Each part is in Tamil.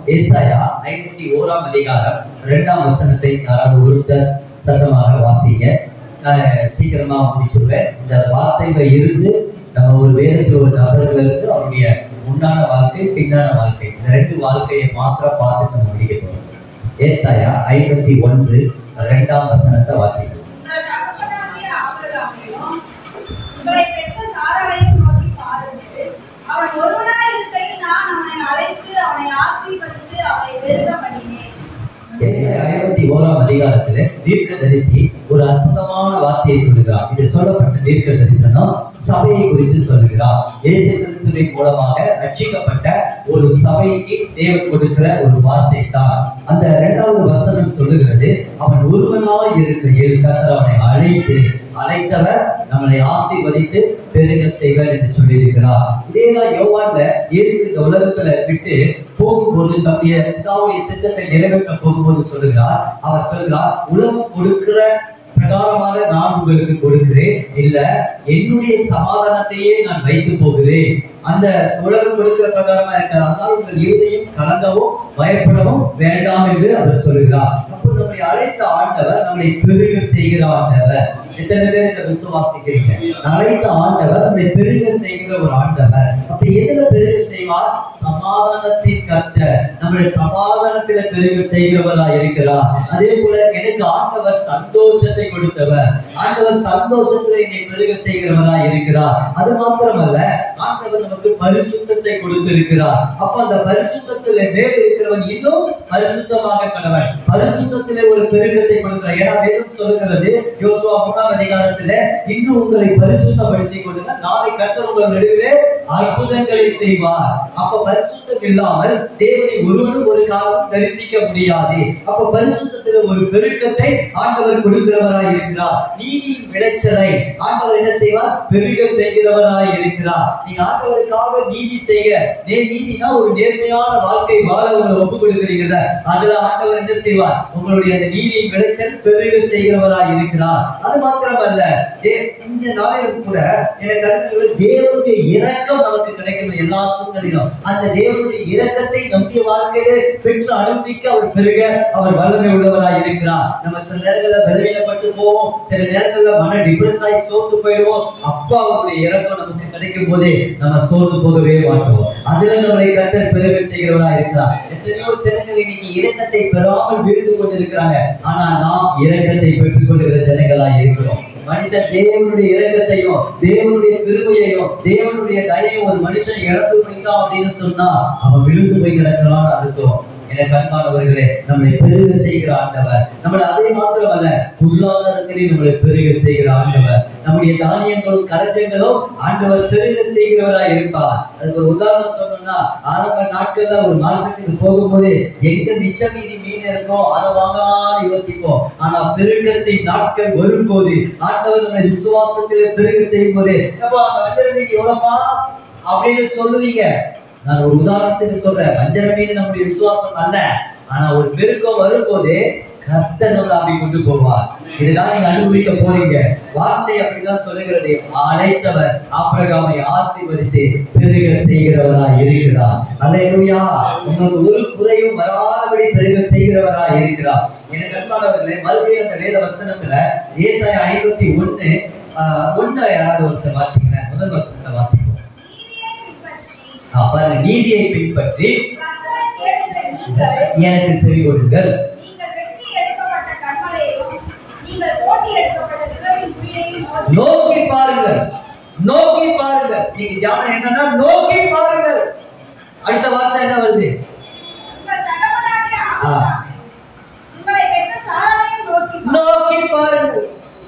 ஏசாயா ஐம்பத்தி ஓராம் அதிகாரம் இரண்டாம் வசனத்தை யாராவது ஒருத்தர் சத்தமாக வாசிங்க நான் சீக்கிரமா முடிச்சிருவேன் இந்த வார்த்தைகள் இருந்து நம்ம ஒரு வேதத்தில் ஒரு நபர்கள் இருந்து அவருடைய முன்னான வாழ்க்கை பின்னான வாழ்க்கை இந்த ரெண்டு வாழ்க்கையை மாத்திரம் பார்த்து நம்ம முடிக்க போறோம் ஏசாயா ஐம்பத்தி ஒன்று இரண்டாம் வசனத்தை வாசிக்கணும் உங்கள் தகப்பனாகிய ஆபிரகாமையும், உங்களை பெற்ற சாராளையும் நோக்கி பாருங்கள். அவன் ஒருவனாய் இருக்கையில் நான் அவனை அழைத்து அவனை ஆசீர்வதித்து அவனை பெருக பண்ணினேன் ஏசாயா ஐம்பத்தி ஓராம் அதிகாரத்துல தீர்க்க தரிசி ஒரு அற்புதமான வார்த்தையை சொல்லுகிறார் இது சொல்லப்பட்ட தீர்க்க தரிசனம் சபையை குறித்து சொல்லுகிறார் இயேசு கிறிஸ்துவின் மூலமாக ரட்சிக்கப்பட்ட ஒரு சபைக்கு தேவன் கொடுக்கிற ஒரு வார்த்தை தான் அந்த இரண்டாவது வசனம் சொல்லுகிறது அவன் ஒருவனாய் இருக்கையில் கர்த்தர் அவனை அழைத்து அழைத்தவர் நம்மளை ஆசீர்வதித்து பெருக செய்வார் என்று சொல்லியிருக்கிறார் இதேதான் யோவான்ல இயேசு இந்த உலகத்துல விட்டு போகும்போது தம்முடைய பிதாவுடைய சித்தத்தை நிறைவேற்ற போகும்போது சொல்லுகிறார் அவர் சொல்கிறார் உலகம் கொடுக்கிற பிரகாரமாக நான் உங்களுக்கு கொடுக்கிறேன் இல்ல என்னுடைய சமாதானத்தையே நான் வைத்து போகிறேன் அந்த உலகம் கொடுக்கிற பிரகாரமா இருக்காது அதனால் உங்கள் இருதையும் கலங்கவும் பயப்படவும் வேண்டாம் என்று அவர் சொல்லுகிறார் அப்போ நம்மை அழைத்த ஆண்டவர் நம்மளை பெருக செய்கிற ஆண்டவர் எத்தனை பேர் இதை விசுவாசிக்கிறீங்க அழைத்த ஆண்டவர் நம்மை பெருக செய்கிற ஒரு ஆண்டவர் அப்ப எதுல பெருக செய்வார் சமாதானத்தின் கத்த நம்மளை சமாதானத்தில பெருக செய்கிறவரா இருக்கிறார் அதே போல எனக்கு ஆண்டவர் சந்தோஷத்தை கொடுத்தவர் ஆண்டவர் சந்தோஷத்துல என்னை பெருக செய்கிறவரா இருக்கிறார் அது மாத்திரமல்ல ஆண்டவர் நமக்கு பரிசுத்தத்தை கொடுத்திருக்கிறார் அப்ப அந்த பரிசுத்தத்துல மேல் இருக்கிறவன் இன்னும் பரிசுத்தமாக கடவன் பரிசுத்தத்திலே ஒரு பெருக்கத்தை கொடுக்கிறார் ஏன்னா வேதம் சொல்லுகிறது யோசுவா மூணாம் அதிகாரத்துல இன்னும் உங்களை பரிசுத்தப்படுத்திக் கொள்ளுங்க நாளை கர்த்தர் உங்கள் நடுவிலே அற்புதங்களை செய்வார் அப்ப பரிசுத்தம் இல்லாமல் தேவனை ஒருவனும் ஒரு காலம் தரிசிக்க முடியாது அப்ப பரிசுத்தத்துல ஒரு பெருக்கத்தை ஆண்டவர் கொடுக்கிறவராய் இருக்கிறார் நீதியின் விளைச்சலை ஆண்டவர் என்ன செய்வார் பெருக செய்கிறவராய் இருக்கிறார் நீங்க ஆண்டவருக்காக நீதி செய்ய நே நீதினா ஒரு நேர்மையான வாழ்க்கை வாழ உங்களை ஒப்பு கொடுக்குறீங்கல்ல அதுல ஆண்டவர் என்ன செய்வார் உங்களுடைய அந்த நீதியின் விளைச்சல் பெருக செய்கிறவராய் இருக்கிறார் அது மாத்திரமல்ல தே- இந்த நாளிலும் கூட எனக்கு அறிவித்துள்ள தேவனுடைய இரக்கம் நமக்கு கிடைக்கணும் எல்லா சூழ்நிலையிலும் அந்த தேவனுடைய இரக்கத்தை நம்முடைய வாழ்க்கையிலே பெற்று அனுப்பிக்க அவர் பெருக அவர் வல்லமை உள்ளவராய் இருக்கிறார் நம்ம சில நேரங்கள்ல பலவீனப்பட்டு போவோம் சில நேரங்கள்ல மன டிப்ரெஸ் ஆகி சோர்ந்து போயிடுவோம் அப்பா அவருடைய இறக்கம் நமக்கு கிடைக்கும் போதே நம்ம சோர்ந்து போகவே மாட்டோம் அதுல நம்மளை கர்த்தர் பெருக செய்கிறவரா இருக்கிறார் எத்தனையோ ஜனங்கள் இன்னைக்கு இரக்கத்தை பெறாமல் விழுந்து கொண்டிருக்கிறாங்க ஆனா நாம் இரக்கத்தை பெற்றுக் கொள்கிற ஜனங்களா இருக்கிறோம் மனுஷன் தேவனுடைய இரக்கத்தையும் தேவனுடைய கிருபையையும் தேவனுடைய தயையும் ஒரு மனுஷன் இழந்து போயிட்டான் அப்படின்னு சொன்னா அவன் விழுந்து போய் கிடக்கிறான்னு அர்த்தம் எனக்கு அன்பானவர்களே நம்மளை பெருக செய்கிற ஆண்டவர் நம்மளை அதை மாத்திரமல்ல பொருளாதாரத்திலே நம்மளை பெருக செய்கிற ஆண்டவர் நம்முடைய தானியங்களும் களஞ்சங்களும் ஆண்டவர் பெருக செய்கிறவராய் இருப்பார் அதுக்கு ஒரு உதாரணம் சொல்லணும்னா ஆரம்ப நாட்கள்ல ஒரு மார்க்கெட்டுக்கு போகும்போது எங்க மிச்ச மீதி மீன் இருக்கோ அதை வாங்கலாம்னு யோசிப்போம் ஆனா பெருக்கத்தின் நாட்கள் வரும்போது ஆண்டவர் நம்மளை விசுவாசத்திலே பெருக செய்யும் போது அப்பா அந்த வஞ்சர மீன் எவ்வளவுப்பா அப்படின்னு சொல்லுவீங்க நான் ஒரு உதாரணத்துக்கு சொல்றேன் வஞ்சர மீன் நம்முடைய விசுவாசம் அல்ல ஆனா ஒரு பெருக்கம் வரும்போது கர்த்தர் நம்மளை அப்படி கொண்டு போவார் இதுதான் நீங்க அனுபவிக்க போறீங்க வார்த்தை அப்படிதான் சொல்லுகிறது அழைத்தவர் ஆபிரகாமை ஆசீர்வதித்து பெருக செய்கிறவரா இருக்கிறார் அல்லேலூயா உங்களுக்கு ஒரு குறையும் வராதபடி பெருக செய்கிறவரா இருக்கிறார் எனக்கு அன்பானவர்களே மறுபடியும் அந்த வேத வசனத்துல ஏசாயா ஐம்பத்தி ஒண்ணு ஆஹ், ஒண்ணு யாராவது ஒருத்தர் வாசிக்கல முதல் வசனத்தை வாசிப்போம் நீதியை பின்பற்றி, ஆஹ், பாருங்க நீதியை பின்பற்றி கர்த்தரை தேடுகிற நீங்கள், எனக்கு செவி கொடுங்கள் நீங்கள் வெட்டி எடுக்கப்பட்ட கண்மலையையும், நீங்கள் தோண்டி எடுக்கப்பட்ட நிலவின் குழியையும் நோக்கி நோக்கி பாருங்கள் நோக்கி பாருங்கள் நீங்க தியானம் என்னன்னா நோக்கி பாருங்கள் அடுத்த வார்த்தை என்ன வருது உங்கள் தகப்பனாகிய ஆ. ஆபிரகாமை, உங்களை பெற்ற சாராளையும் நோக்கி பாருங்கள். நோக்கி பாருங்கள்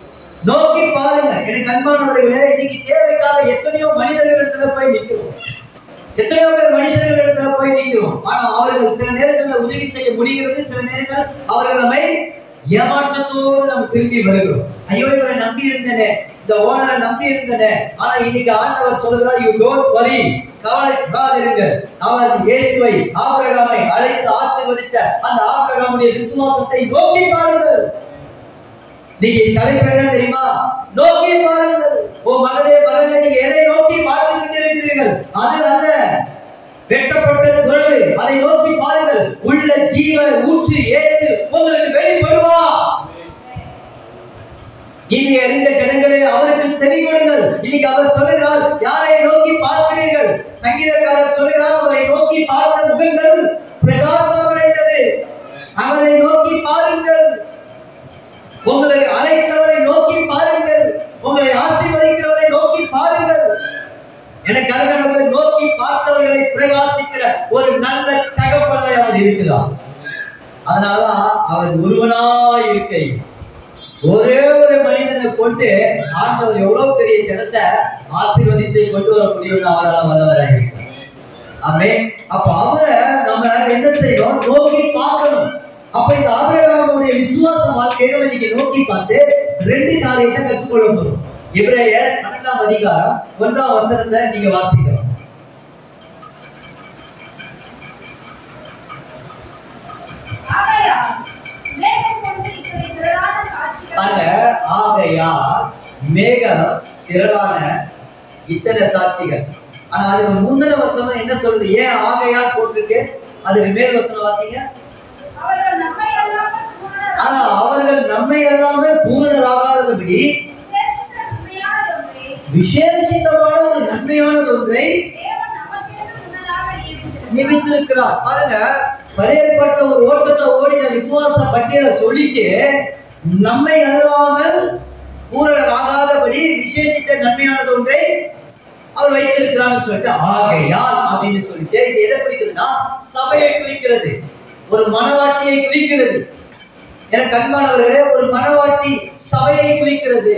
நோக்கி பாருங்க எனக்கு அன்பானவர்களே இன்னைக்கு தேவைக்காக எத்தனையோ மனிதர்கள் இடத்துல போய் நிக்கிறோம் எத்தனையோ பேர் மனுஷர்கள் இடத்துல போய் நிக்கிறோம் ஆனா அவர்கள் சில நேரங்கள்ல உதவி செய்ய முடிகிறது சில நேரங்கள் அவர்கள் நம்மை ஏமாற்றத்தோடு நாம் திரும்பி வருகிறோம் ஐயோ இவரை நம்பி இருந்தனே இந்த ஓனரை நம்பி இருந்தனே ஆனா இன்னைக்கு ஆண்டவர் சொல்லுகிறார் யூ டோன்ட் வரி கவலைப்படாதிருங்கள் அவர் இயேசுவை ஆபிரகாமை அழைத்து ஆசீர்வதித்த அந்த ஆபிரகாமுடைய விசுவாசத்தை நோக்கி பாருங்கள் நீங்க தலைப்பு என்ன தெரியுமா நோக்கி பாருங்கள் ஓ மகனே மகனே நீங்க எதை நோக்கி பார்த்து கொண்டிருக்கிறீர்கள் அது அல்ல வெட்டப்பட்ட துறவு அதை நோக்கி பாருங்கள் உள்ள ஜீவ ஊற்று இயேசு உங்களுக்கு வெளிப்படுவா இதை அறிந்த ஜனங்களே அவருக்கு செவி கொடுங்கள் இன்னைக்கு அவர் சொல்லுகிறார் யாரை நோக்கி பார்க்கிறீர்கள் சங்கீதக்காரர் சொல்லுகிறார் அவரை நோக்கி பார்த்த முகங்கள் பிரகாசம் அடைந்தது அவரை நோக்கி பாருங்கள் உங்களை அழைத்தவரை நோக்கி பாருங்கள் உங்களை ஆசீர்வதிக்கிறவரை நோக்கி பாருங்கள் எனக்கு அருமையானவர்களை நோக்கி பார்த்தவர்களை பிரகாசிக்கிற ஒரு நல்ல தகப்பனாய் அவர் இருக்கிறார் அதனாலதான் அவர் ஒருவனாய் இருக்கை ஒரே ஒரு மனிதனை கொண்டு ஆண்டவர் எவ்வளவு பெரிய ஜனத்தை ஆசீர்வதித்து கொண்டு வர முடியும்னு அவரால் வல்லவராக இருக்கிறார் ஆமே அப்ப அவரை நம்ம என்ன செய்யணும் நோக்கி பார்க்கணும் அப்ப இந்த ஆபிரகாமுடைய விசுவாச வாழ்க்கையை நம்ம இன்னைக்கு நோக்கி பார்த்து ரெண்டு காரியத்தை கற்றுக்கொள்ள போறோம் இப்ரேயர் பன்னெண்டாம் அதிகாரம் ஒன்றாம் வசனத்தை நீங்க வாசிக்கணும் ஆகையால் மேகம் கொண்டு இத்தனை திரளான சாட்சிகள் பாருங்க ஆகையா மேகம் திரளான இத்தனை சாட்சிகள் ஆனா அதுக்கு முந்தின வசனம் என்ன சொல்லுது ஏன் ஆகையால் போட்டிருக்கு அதுக்கு மேல் வசனம் வாசிங்க அவர்கள் நம்மை அல்லாமல் பூரணராக ஆனா அவர்கள் நம்மை அல்லாமல் பூரணராகாதபடி விசேஷித்த உண்மையான ஒன்றை விசேஷித்தமான ஒரு நன்மையானது ஒன்றை தேவன் நமக்கென்று முன்னதாக நியமித்திருக்கிறார். நியமித்திருக்கிறார் பாருங்க பழையப்பட்ட ஒரு ஓட்டத்தை ஓடின விசுவாச பட்டியலை சொல்லிட்டு நம்மை அல்லாமல் பூரணராகாதபடி விசேஷித்த நன்மையானது ஒன்றை அவர் வைத்திருக்கிறான்னு சொல்லிட்டு ஆகையால் அப்படின்னு சொல்லிட்டு இது எதை குறிக்குதுன்னா சபையை குறிக்கிறது ஒரு மனவாட்டியை குறிக்கிறது எனக்கு அன்பானவர்களே ஒரு மனவாட்டி சபையை குறிக்கிறது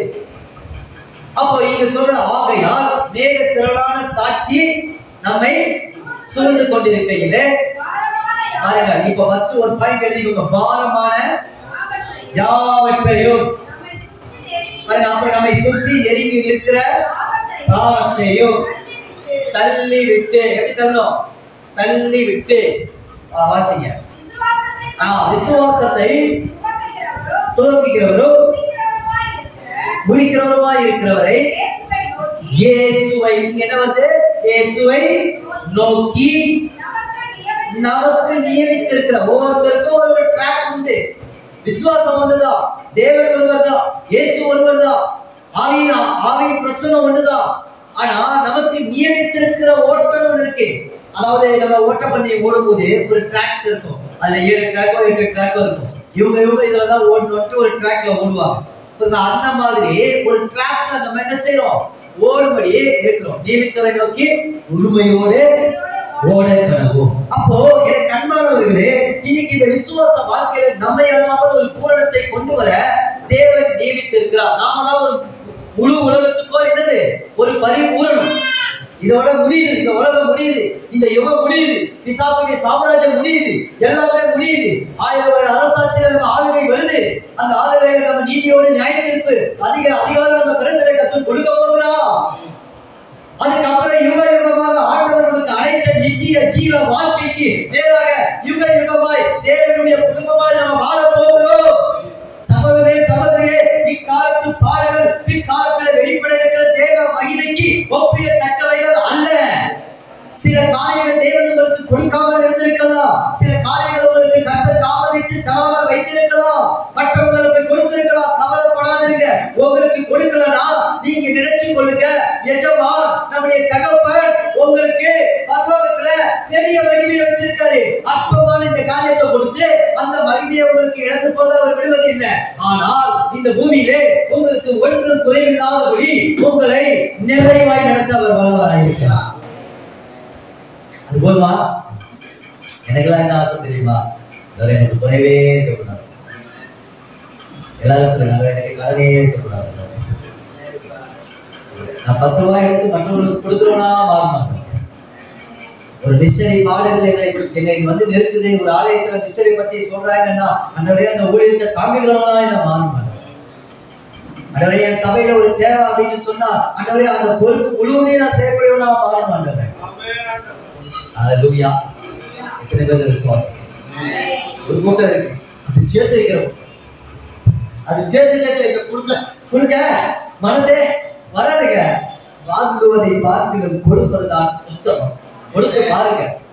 அப்போ இங்க சொல்ற ஆகையால் மேக திரளான சாட்சி நம்மை சூழ்ந்து கொண்டிருக்கையிலே பாரமான பாருங்க இப்ப ஃபர்ஸ்ட் ஒரு பாயிண்ட் எழுதிக்கோங்க பாரமான யாவற்றையும் யாவற்றையும் நம்மை சுற்றி நெருங்கி பாருங்க அப்ப நம்மை சுற்றி நெருங்கி நிற்கிற யாவற்றையும் பாவத்தையும் தள்ளிவிட்டு தள்ளி விட்டு எப்படி தள்ளணும் தள்ளி விட்டு ஆ, வாசிங்க விசுவாசத்தை ஆ விசுவாசத்தை துவக்குகிறவரும் துவக்குகிறவரோ முடிக்கிறவருமாய் இருக்கிற முடிக்கிறவருமாய் இருக்கிறவரை இயேசுவை நோக்கி இயேசுவை இங்க என்ன வருது இயேசுவை நோக்கி நமக்கு நியமித்த நமக்கு நியமித்திருக்கிற ஒவ்வொருத்தருக்கும் ஒரு ட்ராக் உண்டு விசுவாசம் ஒண்ணுதான் தேவன் ஒருவர்தான் இயேசு ஒருவர்தான் ஆவினா ஆவியின் பிரசனம் ஒண்ணுதான் ஆனா நமக்கு நியமித்திருக்கிற ஓட்டம் ஒண்ணு இருக்கு அதாவது நம்ம ஓட்டப்பந்தயம் ஓடும்போது ஒரு ட்ராக்ஸ் இருக்கும் அதுல ஏழு ட்ராக்கோ எட்டு ட்ராக்கோ இருக்கும் இவங்க இவங்க இதுல தான் ஓடணும்ட்டு ஒரு ட்ராக்ல ஓடுவாங்க இப்ப அந்த மாதிரி ஒரு ட்ராக்ல நம்ம என்ன செய்யறோம் ஓடும்படி இருக்கிறோம் நியமித்தவரை நோக்கி உரிமையோடு ஓட கனவும் அப்போ எனக்கு அன்பானவர்களே இன்னைக்கு இந்த விசுவாச வாழ்க்கையில நம்மை அல்லாமல் ஒரு பூரணத்தை கொண்டு வர தேவன் நியமித்திருக்கிறார் நாம தான் ஒரு முழு உலகத்துக்கோ என்னது ஒரு பரிபூரணம் இதோட முடியுது இந்த உலகம் முடியுது இந்த யுகம் முடியுது பிசாசுடைய சாம்ராஜ்யம் முடியுது எல்லாமே முடியுது ஆயிரம் வருட அரசாட்சியில நம்ம ஆளுகை வருது அந்த ஆளுகையில நம்ம நீதியோடு நியாய தீர்ப்பு அதிக அதிகாரம் நம்ம பிறந்தலை கத்து கொடுக்க போகிறோம் அதுக்கப்புறம் யுக யுகமாக ஆண்டவர் நமக்கு அழைத்த நித்திய ஜீவ வாழ்க்கைக்கு நேராக யுக யுகமாய் தேவனுடைய குடும்பமாய் நம்ம வாழ போகிறோம் சகோதரே சகோதரியே இக்காலத்து பாடுகள் பிற்காலத்தில் வெளிப்பட இருக்கிற தேவ மகிமைக்கு ஒப்பிடத்தக்கவைகள் அல்ல சில காரியங்கள் தேவன் உங்களுக்கு கொடுக்காமல் இருந்திருக்கலாம் சில காரியங்கள் உங்களுக்கு கர்த்தர் தாமதித்து தராமல் வைத்திருக்கலாம் மற்றவங்களுக்கு கொடுத்திருக்கலாம் கவலைப்படாதீங்க உங்களுக்கு கொடுக்கலனா நீங்க நினைச்சு கொள்ளுங்க எஜமா நம்முடைய தகப்பன் உங்களுக்கு பரலோகத்துல பெரிய மகிமையை வச்சிருக்காரு அற்பமான இந்த காரியத்தை கொடுத்து அந்த மகிமையை உங்களுக்கு இழந்து போக அவர் விடுவது இல்லை ஆனால் இந்த பூமியிலே உங்களுக்கு ஒன்றும் குறைவில்லாதபடி உங்களை நிறைவாய் நடத்த அவர் வல்லவராயிருக்கிறார் அது போதுமா எனக்கெல்லாம் என்ன ஆசை தெரியுமா அதோட எனக்கு குறைவே இருக்கக்கூடாது எல்லாரும் சொல்லுங்க அதோட எனக்கு கடனே இருக்கக்கூடாது நான் பத்து ரூபாய் எடுத்து மற்றவங்களுக்கு கொடுக்குறோம்னா மாற மாட்டேன் ஒரு மிஷனரி பாடுகள் என்னை என்னை வந்து நெருக்குது ஒரு ஆலயத்துல மிஷனரி பத்தி சொல்றாங்கன்னா அன்றவரே அந்த ஊழியத்தை தாங்குகிறவங்களா என்ன மாற மாட்டேன் அன்றவரே என் சபையில ஒரு தேவை அப்படின்னு சொன்னா அன்றவரே அந்த பொறுப்பு முழுவதையும் நான் செய்யக்கூடியவனா மாற மாட்டேன் ஹalleluya எத்தனை பேர் விசுவாசம் ஒரு கூட்டம் இருக்கு அது சேர்த்து வைக்கிறோம் அது சேர்த்து சேர்த்து வைக்க கொடுக்க கொடுக்க மனசே வராதுங்க வாங்குவதை பார்க்கிறோம் கொடுப்பதுதான் உத்தமம் கொடுத்து பாருங்க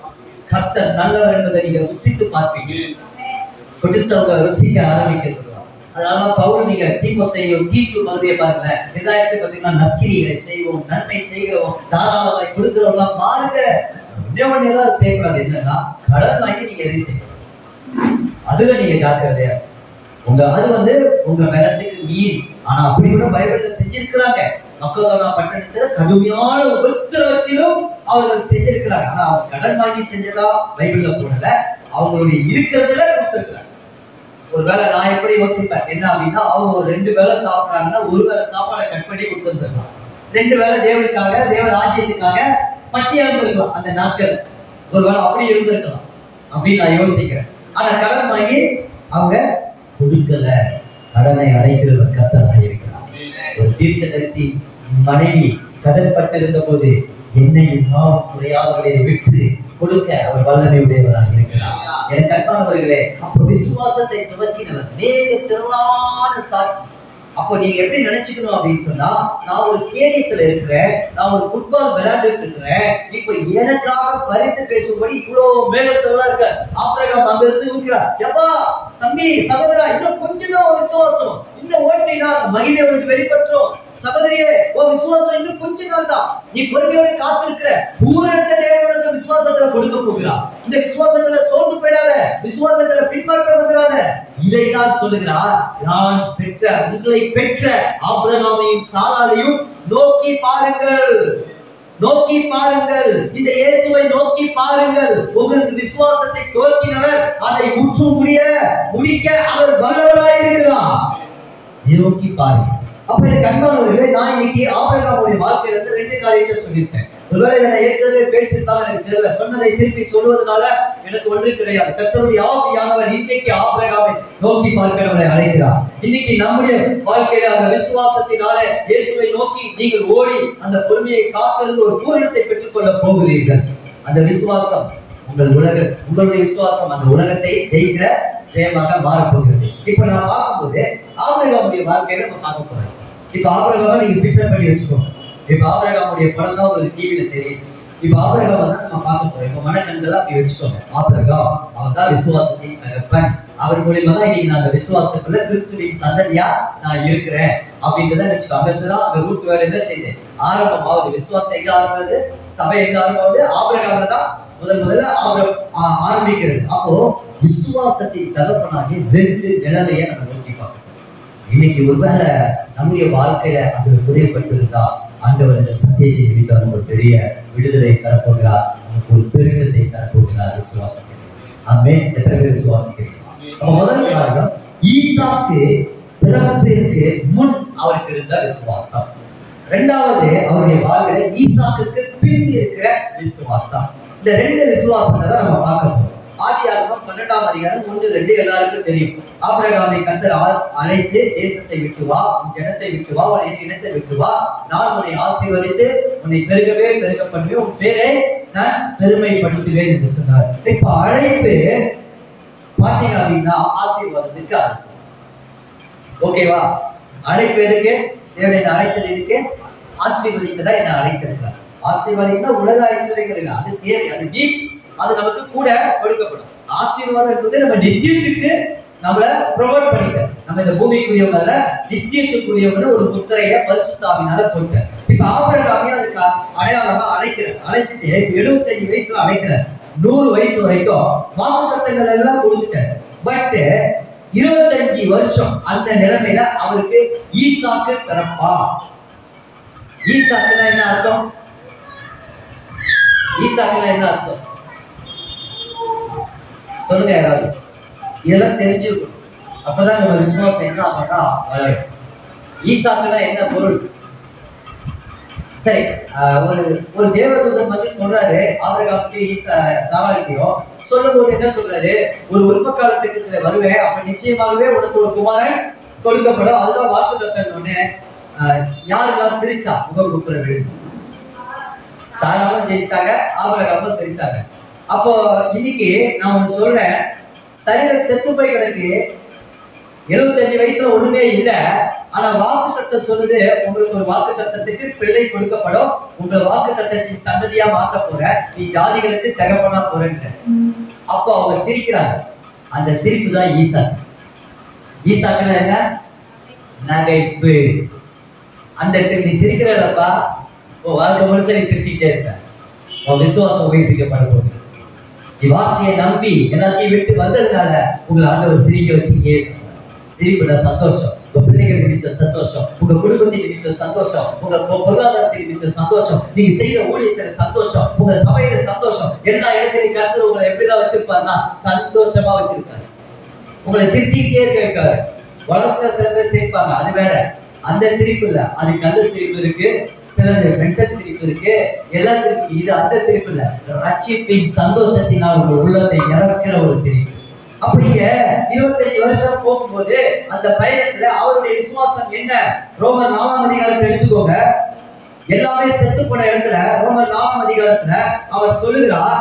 கர்த்தர் நல்லவர் என்பதை நீங்க ருசித்து பார்ப்பீங்க கொடுத்தவங்க ருசிக்க ஆரம்பிக்கிறது அதனாலதான் பவுல் நீங்க தீமத்தையும் தீத்து பகுதியை பாருங்க எல்லா இடத்துலையும் பாத்தீங்கன்னா நற்கிரிகளை செய்வோம் நன்மை செய்கிறோம் தாராளமாய் கொடுக்கிறவங்க பாருங்க ஒண்ணே ஒண்ணே தான் செய்யக்கூடாது என்னன்னா கடன் வாங்கி நீங்க எதையும் செய்யணும் அதுல நீங்க ஜாக்கிரதையா இருக்கணும். உங்க அது வந்து உங்க பலத்துக்கு மீறி ஆனா அப்படி கூட பைபிள்ல செஞ்சிருக்கிறாங்க மக்கதோனா பட்டணத்துல கடுமையான உபத்திரவத்திலும் அவர்கள் செஞ்சிருக்கிறாங்க ஆனா அவங்க கடன் வாங்கி செஞ்சதா பைபிள்ல போடல அவங்களுடைய இருக்கிறதுல கொடுத்துருக்கிறாங்க ஒருவேளை நான் எப்படி யோசிப்பேன் என்ன அப்படின்னா அவங்க ஒரு ரெண்டு வேளை சாப்பிடுறாங்கன்னா ஒரு வேளை சாப்பாடை கட் பண்ணி கொடுத்துருந்துருக்கலாம் ரெண்டு வேளை தேவனுக்காக தேவ ராஜ்யத்துக்காக பட்டியா இருந்திருக்கலாம் அந்த நாட்கள் ஒருவேளை அப்படி இருந்திருக்கலாம் அப்படின்னு நான் யோசிக்கிறேன் ஆனா கடன் வாங்கி அவங்க கொடுக்கல கடனை அடைக்கிறவர் கர்த்தராக இருக்கிறார் ஒரு தீர்க்கதரிசி மனைவி கடன் பட்டிருந்த போது என்னையும் நாம் குறையாதவர்களை விற்று கொடுக்க அவர் வல்லமை உடையவராக இருக்கிறார் எனக்கு அன்பானவர்களே அப்போ விசுவாசத்தை துவக்கினவர் வேக திரளான சாட்சி அப்போ நீங்க எப்படி நினைச்சுக்கணும் அப்படின்னு சொன்னா நான் ஒரு ஸ்டேடியத்துல இருக்கிறேன் நான் ஒரு ஃபுட்பால் விளையாண்டுட்டு இருக்கிறேன் இப்போ எனக்காக பரிந்து பேசும்படி இவ்வளவு மேகத்திரலாம் இருக்க ஆபிரகாம் அங்க இருந்து இருக்கிறார் எப்பா தம்பி சகோதரா இன்னும் கொஞ்சம் தான் உன் விசுவாசம் இன்னும் ஓட்டினா மகிமை உனக்கு வெளிப்பட்டுரும் சகோதரியே உன் விசுவாசம் இன்னும் கொஞ்ச நாள் தான் நீ பொறுமையோட காத்திருக்கிற பூரணத்தை தேவனுக்கு விசுவாசத்துல கொடுக்க போகிறார் இந்த விசுவாசத்துல சோர்ந்து போயிடாத விசுவாசத்துல பின்பற்ற வந்துடாத இதைதான் சொல்லுகிறார் நான் பெற்ற உங்களை பெற்ற ஆபிரகாமையும் சாராளையும் நோக்கி பாருங்கள் நோக்கி பாருங்கள் இந்த இயேசுவை நோக்கி பாருங்கள் உங்களுக்கு விசுவாசத்தை துவக்கினவர் அதை முற்றும் முடிய முடிக்க அவர் வல்லவராயிருக்கிறார் நோக்கி பாருங்க அப்ப எனக்கு அன்பானவர்களே நான் இன்னைக்கு ஆபிரகாமுடைய வாழ்க்கையில இருந்து ரெண்டு காரியத்தை சொல்லியிருக்கேன் ஒருவேளை இதை நான் ஏற்கனவே பேசியிருந்தாலும் எனக்கு தெரியல சொன்னதை திருப்பி சொல்வதனால எனக்கு ஒன்று கிடையாது கர்த்தருடைய ஆவியானவர் இன்னைக்கு ஆபிரகாமை நோக்கி பார்க்கிறவரை அழைக்கிறார் இன்னைக்கு நம்முடைய வாழ்க்கையில அந்த விசுவாசத்தினால இயேசுவை நோக்கி நீங்கள் ஓடி அந்த பொறுமையை காத்திருந்து ஒரு பூரணத்தை பெற்றுக்கொள்ள போகிறீர்கள் அந்த விசுவாசம் உங்கள் உலக உங்களுடைய விசுவாசம் அந்த உலகத்தை ஜெயிக்கிற ஜெயமாக மாறப்போகிறது இப்ப நான் பார்க்கும்போது ஆபிரகாமுடைய வாழ்க்கையில நம்ம பார்க்க போறோம் இப்ப ஆபிரகாம நீங்க பிக்சர் பண்ணி வச்சுக்கோங்க இப்ப ஆபிரகாமுடைய படம் தான் ஒரு டிவில தெரியுது இப்ப ஆபிரகாம தான் நம்ம பார்க்க போறோம் இப்ப மனக்கண்களா அப்படி வச்சுக்கோங்க ஆபிரகாம் அவன் தான் விசுவாசத்தின் தகப்பன் அவர் மூலியமா தான் இன்னைக்கு நான் அந்த விசுவாசத்துக்குள்ள கிறிஸ்துவின் சந்ததியா நான் இருக்கிறேன் அப்படின்றத வச்சுக்கோ அங்க இருந்து தான் அந்த ரூட் வேலை என்ன செய்யுது ஆரம்பமாவது விசுவாசம் எங்க ஆரம்பமாவது சபை எங்க ஆரம்பமாவது ஆபிரகாம்ல தான் முதல் முதல்ல ஆபிர ஆ- ஆரம்பிக்கிறது அப்போ விசுவாசத்தின் தகப்பனாகி ரெண்டு நிலைமையை நம்ம நோக்கி பார்க்கணும் இன்னைக்கு ஒருவேளை நம்முடைய வாழ்க்கையில அது குறையப்பட்டிருந்தா ஆண்டவர் இந்த சத்தியத்தை நிமித்தம் நமக்கு ஒரு பெரிய விடுதலை தரப்போகிறார் நமக்கு ஒரு பெருக்கத்தை தரப்போகிறார் விசுவாசம் ஆமே எத்தனை பேர் விசுவாசிக்கிறீங்க அப்ப முதல் காரணம் ஈசாக்கு பிறப்பிற்கு முன் அவருக்கு இருந்த விசுவாசம் ரெண்டாவது அவருடைய வாழ்வில ஈசாக்குக்கு பின் இருக்கிற விசுவாசம் இந்த ரெண்டு விசுவாசத்தை தான் நம்ம பார்க்க போறோம் ஆதியாகமம் பன்னெண்டாம் அதிகாரம் ஒன்று ரெண்டு எல்லாருக்கும் தெரியும் ஆபிரகாமை கத்தர் ஆ- அழைத்து தேசத்தை விட்டு வா உன் ஜனத்தை விட்டு வா உன் இனத்தை விட்டு வா நான் உன்னை ஆசீர்வதித்து உன்னை பெருகவே பெருக பண்ணுவேன் உன் பேரை நான் பெருமைப்படுத்துவேன் என்று சொன்னார் இப்ப அழைப்பு பாத்தீங்க அப்படின்னா ஆசீர்வாதத்துக்கு அழைப்பு ஓகேவா அழைப்பு எதுக்கு தேவனை என்னை அழைச்சது எதுக்கு ஆசீர்வதிக்க தான் என்ன அழைத்திருக்கிறார் ஆசீர்வாதிக்க உலக ஐஸ்வர்யங்கள் இல்லை அது தேவை அது நீட்ஸ் அது நமக்கு கூட கொடுக்கப்படும் ஆசீர்வாதம் என்பது நம்ம நித்தியத்துக்கு நம்மள ப்ரொமோட் பண்ணிட்டார் நம்ம இந்த பூமிக்குரியவங்க அல்ல நித்தியத்துக்குரியவங்க ஒரு முத்திரைய பரிசுத்தாவினால போட்டார் இப்ப ஆபரகாமே அதுக்கு அடையாளமா அழைக்கிறார் அழைச்சிட்டு எழுபத்தஞ்சு வயசுல அழைக்கிறார் நூறு வயசு வரைக்கும் வாக்குத்தத்தங்கள் எல்லாம் கொடுத்துட்டார் பட் இருபத்தஞ்சு வருஷம் அந்த நிலைமையில அவருக்கு ஈசாக்கு பிறப்பான் ஈசாக்குனா என்ன அர்த்தம் ஈசாக்குனா என்ன அர்த்தம் சொல்லுங்க யாராவது இதெல்லாம் தெரிஞ்சிருக்கும் அப்பதான் நம்ம விசுவாசம் என்ன ஆகும்னா வளரும் ஈசாக்குனா என்ன பொருள் சரி ஆஹ் ஒரு ஒரு தேவதூதன் வந்து சொல்றாரு ஆபிரகாமுக்கு ஈசா சாராளிக்கையும் சொல்லும் போது என்ன சொல்றாரு ஒரு உருப்ப கால திட்டத்துல வருவேன் அப்ப நிச்சயமாகவே உனக்கு ஒரு குமாரன் கொடுக்கப்படும் அதுதான் வாக்கு தத்தன் உடனே யாருக்கெல்லாம் சிரிச்சா உங்க குப்புற விழுந்து சாராலும் ஜெயிச்சாங்க ஆபிரகாமும் சிரிச்சாங்க அப்போ இன்னைக்கு நான் ஒண்ணு சொல்றேன் சரீரம் செத்து போய் கிடக்கு எழுபத்தஞ்சு வயசுல ஒண்ணுமே இல்ல ஆனா வாக்கு தத்தம் சொல்லுது உங்களுக்கு ஒரு வாக்கு தத்தத்துக்கு பிள்ளை கொடுக்கப்படும் உங்க வாக்கு தத்தத்தின் சந்ததியா மாத்த போற நீ ஜாதிகளுக்கு தகப்பனா போறேன்னு அப்போ அவங்க சிரிக்கிறாங்க அந்த சிரிப்பு தான் ஈசா ஈசாக்குன்னா என்ன நகைப்பு அந்த சிரி நீ சிரிக்கிறல்லப்பா உன் வாழ்க்கை முழுச நீ சிரிச்சுக்கிட்டே இருக்க உன் விசுவாசம் உயிர்ப்பிக்கப்பட போகுது நீ வார்த்தையை நம்பி எல்லாத்தையும் விட்டு வந்ததுனால உங்களை ஆண்டவர் சிரிக்க வச்சுக்கிட்டே இருக்கார். சிரிப்புல சந்தோஷம் உங்க பிள்ளைகள் நிமித்த சந்தோஷம் உங்க குடும்பத்தின் நிமித்த சந்தோஷம் உங்க பொ- பொருளாதாரத்தின் நிமித்த சந்தோஷம் நீங்க செய்யற ஊழியத்துல சந்தோஷம் உங்க சபையில சந்தோஷம் எல்லா இடத்துலையும் கருத்து உங்களை எப்படிதான் வச்சிருப்பாருன்னா சந்தோஷமா வச்சிருப்பாரு உங்களை சிரிச்சுக்கிட்டே இருக்க வைக்காது உலகத்துல சில பேர் சிரிப்பாங்க அது வேற அந்த சிரிப்பு இல்ல அது கல்லு சிரிப்பு இருக்கு சிலது மென்டல் சிரிப்பு இருக்கு எல்லா சிரிப்பு இது அந்த சிரிப்பு இல்ல ரட்சிப்பின் சந்தோஷத்தினால் உங்கள் உள்ளத்தை நிரப்புகிற ஒரு சிரிப்பு அப்ப நீங்க இருபத்தஞ்சு வருஷம் போகும்போது அந்த பயணத்துல அவருடைய விசுவாசம் என்ன ரோமர் நாலாம் அதிகாரத்தை எடுத்துக்கோங்க எல்லாமே செத்து போன இடத்துல ரோமர் நாலாம் அதிகாரத்துல அவர் சொல்லுகிறார்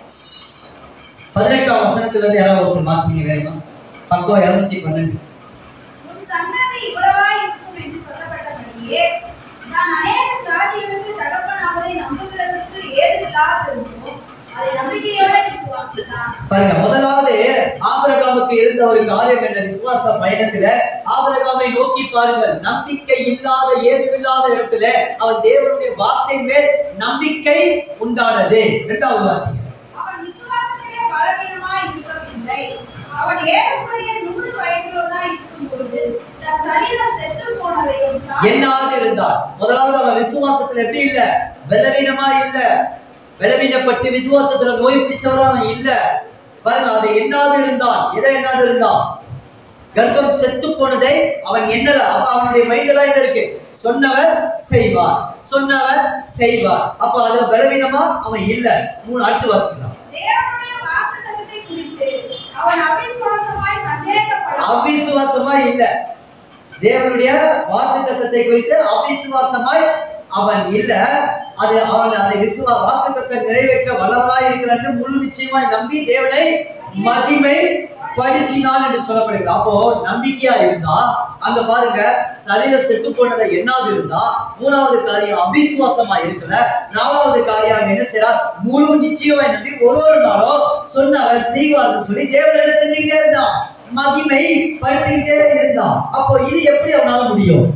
பதினெட்டாம் வசனத்துல இருந்து யாராவது ஒருத்தர் வாசிங்க வேகமா பக்கம் இருநூத்தி பன்னெண்டு உன் சந்ததி இவ்வளவாய் இருக்கும் என்று சொல்லப்பட்டபடியே நான் அநேக ஜாதிகளுக்கு தகப்பனாவதை நம்புகிறதற்கு ஏதுவில்லாதிருந்தோம் அதை நம்பிக்கையோட விசுவாசித்தான் பாருங்க முதலாவது ஆபிரகாமுக்கு இருந்த ஒரு காரியம் என்ற விசுவாச பயணத்துல ஆபிரகாமை நோக்கி பாருங்கள் நம்பிக்கை இல்லாத ஏதுமில்லாத இடத்துல அவன் தேவனுடைய வார்த்தை மேல் நம்பிக்கை உண்டானது இரண்டாவது வாசிங்க அவன் விசுவாசத்திலே பலவீனமாய் இருக்கவில்லை அவன் ஏறக்குறைய நூறு வயதுள்ளவனாய் இருக்கும்போது தன் சரீரம் செத்து போனதையும் என்னாவது இருந்தான் முதலாவது அவன் விசுவாசத்துல எப்படி இல்ல பலவீனமா இல்ல பலவீனப்பட்டு விசுவாசத்துல நோய் பிடிச்சவரா அவன் இல்ல பாருங்க அதை என்னாவது இருந்தான் எதை என்னாவது இருந்தான் கர்ப்பம் செத்து போனதை அவன் எண்ணல அப்ப அவனுடைய மைண்ட் எல்லாம் இது இருக்கு சொன்னவர் செய்வார் சொன்னவர் செய்வார் அப்ப அதுல பலவீனமா அவன் இல்ல மூணு அடுத்து வாசிக்கலாம் தேவனுடைய வாக்குத்தத்தத்தை குறித்து அவன் அவிசுவாசமாய் சந்தேகப்பட அவிசுவாசமா இல்ல தேவனுடைய வாக்கு தத்தத்தை குறித்து அவிசுவாசமாய் அவன் இல்ல அது அவன் அதை விசுவா வாக்கு தத்தம் நிறைவேற்ற வல்லவராய் இருக்கிறான் என்று முழு நிச்சயமாய் நம்பி தேவனை மகிமை படுத்தினான் என்று சொல்லப்படுகிறது அப்போ நம்பிக்கையா இருந்தா அங்க பாருங்க சரீரம் செத்து போனதை என்னாவது இருந்தா மூணாவது காரியம் அவிசுவாசமா இருக்கல நாலாவது காரியம் அவன் என்ன செய்யறார் முழு நிச்சயமாய் நம்பி ஒரு ஒரு நாளும் சொன்னவர் செய்வார்னு சொல்லி தேவன் என்ன செஞ்சுக்கிட்டே இருந்தான் மகிமை படுத்திக்கிட்டே இருந்தான் அப்போ இது எப்படி அவனால முடியும்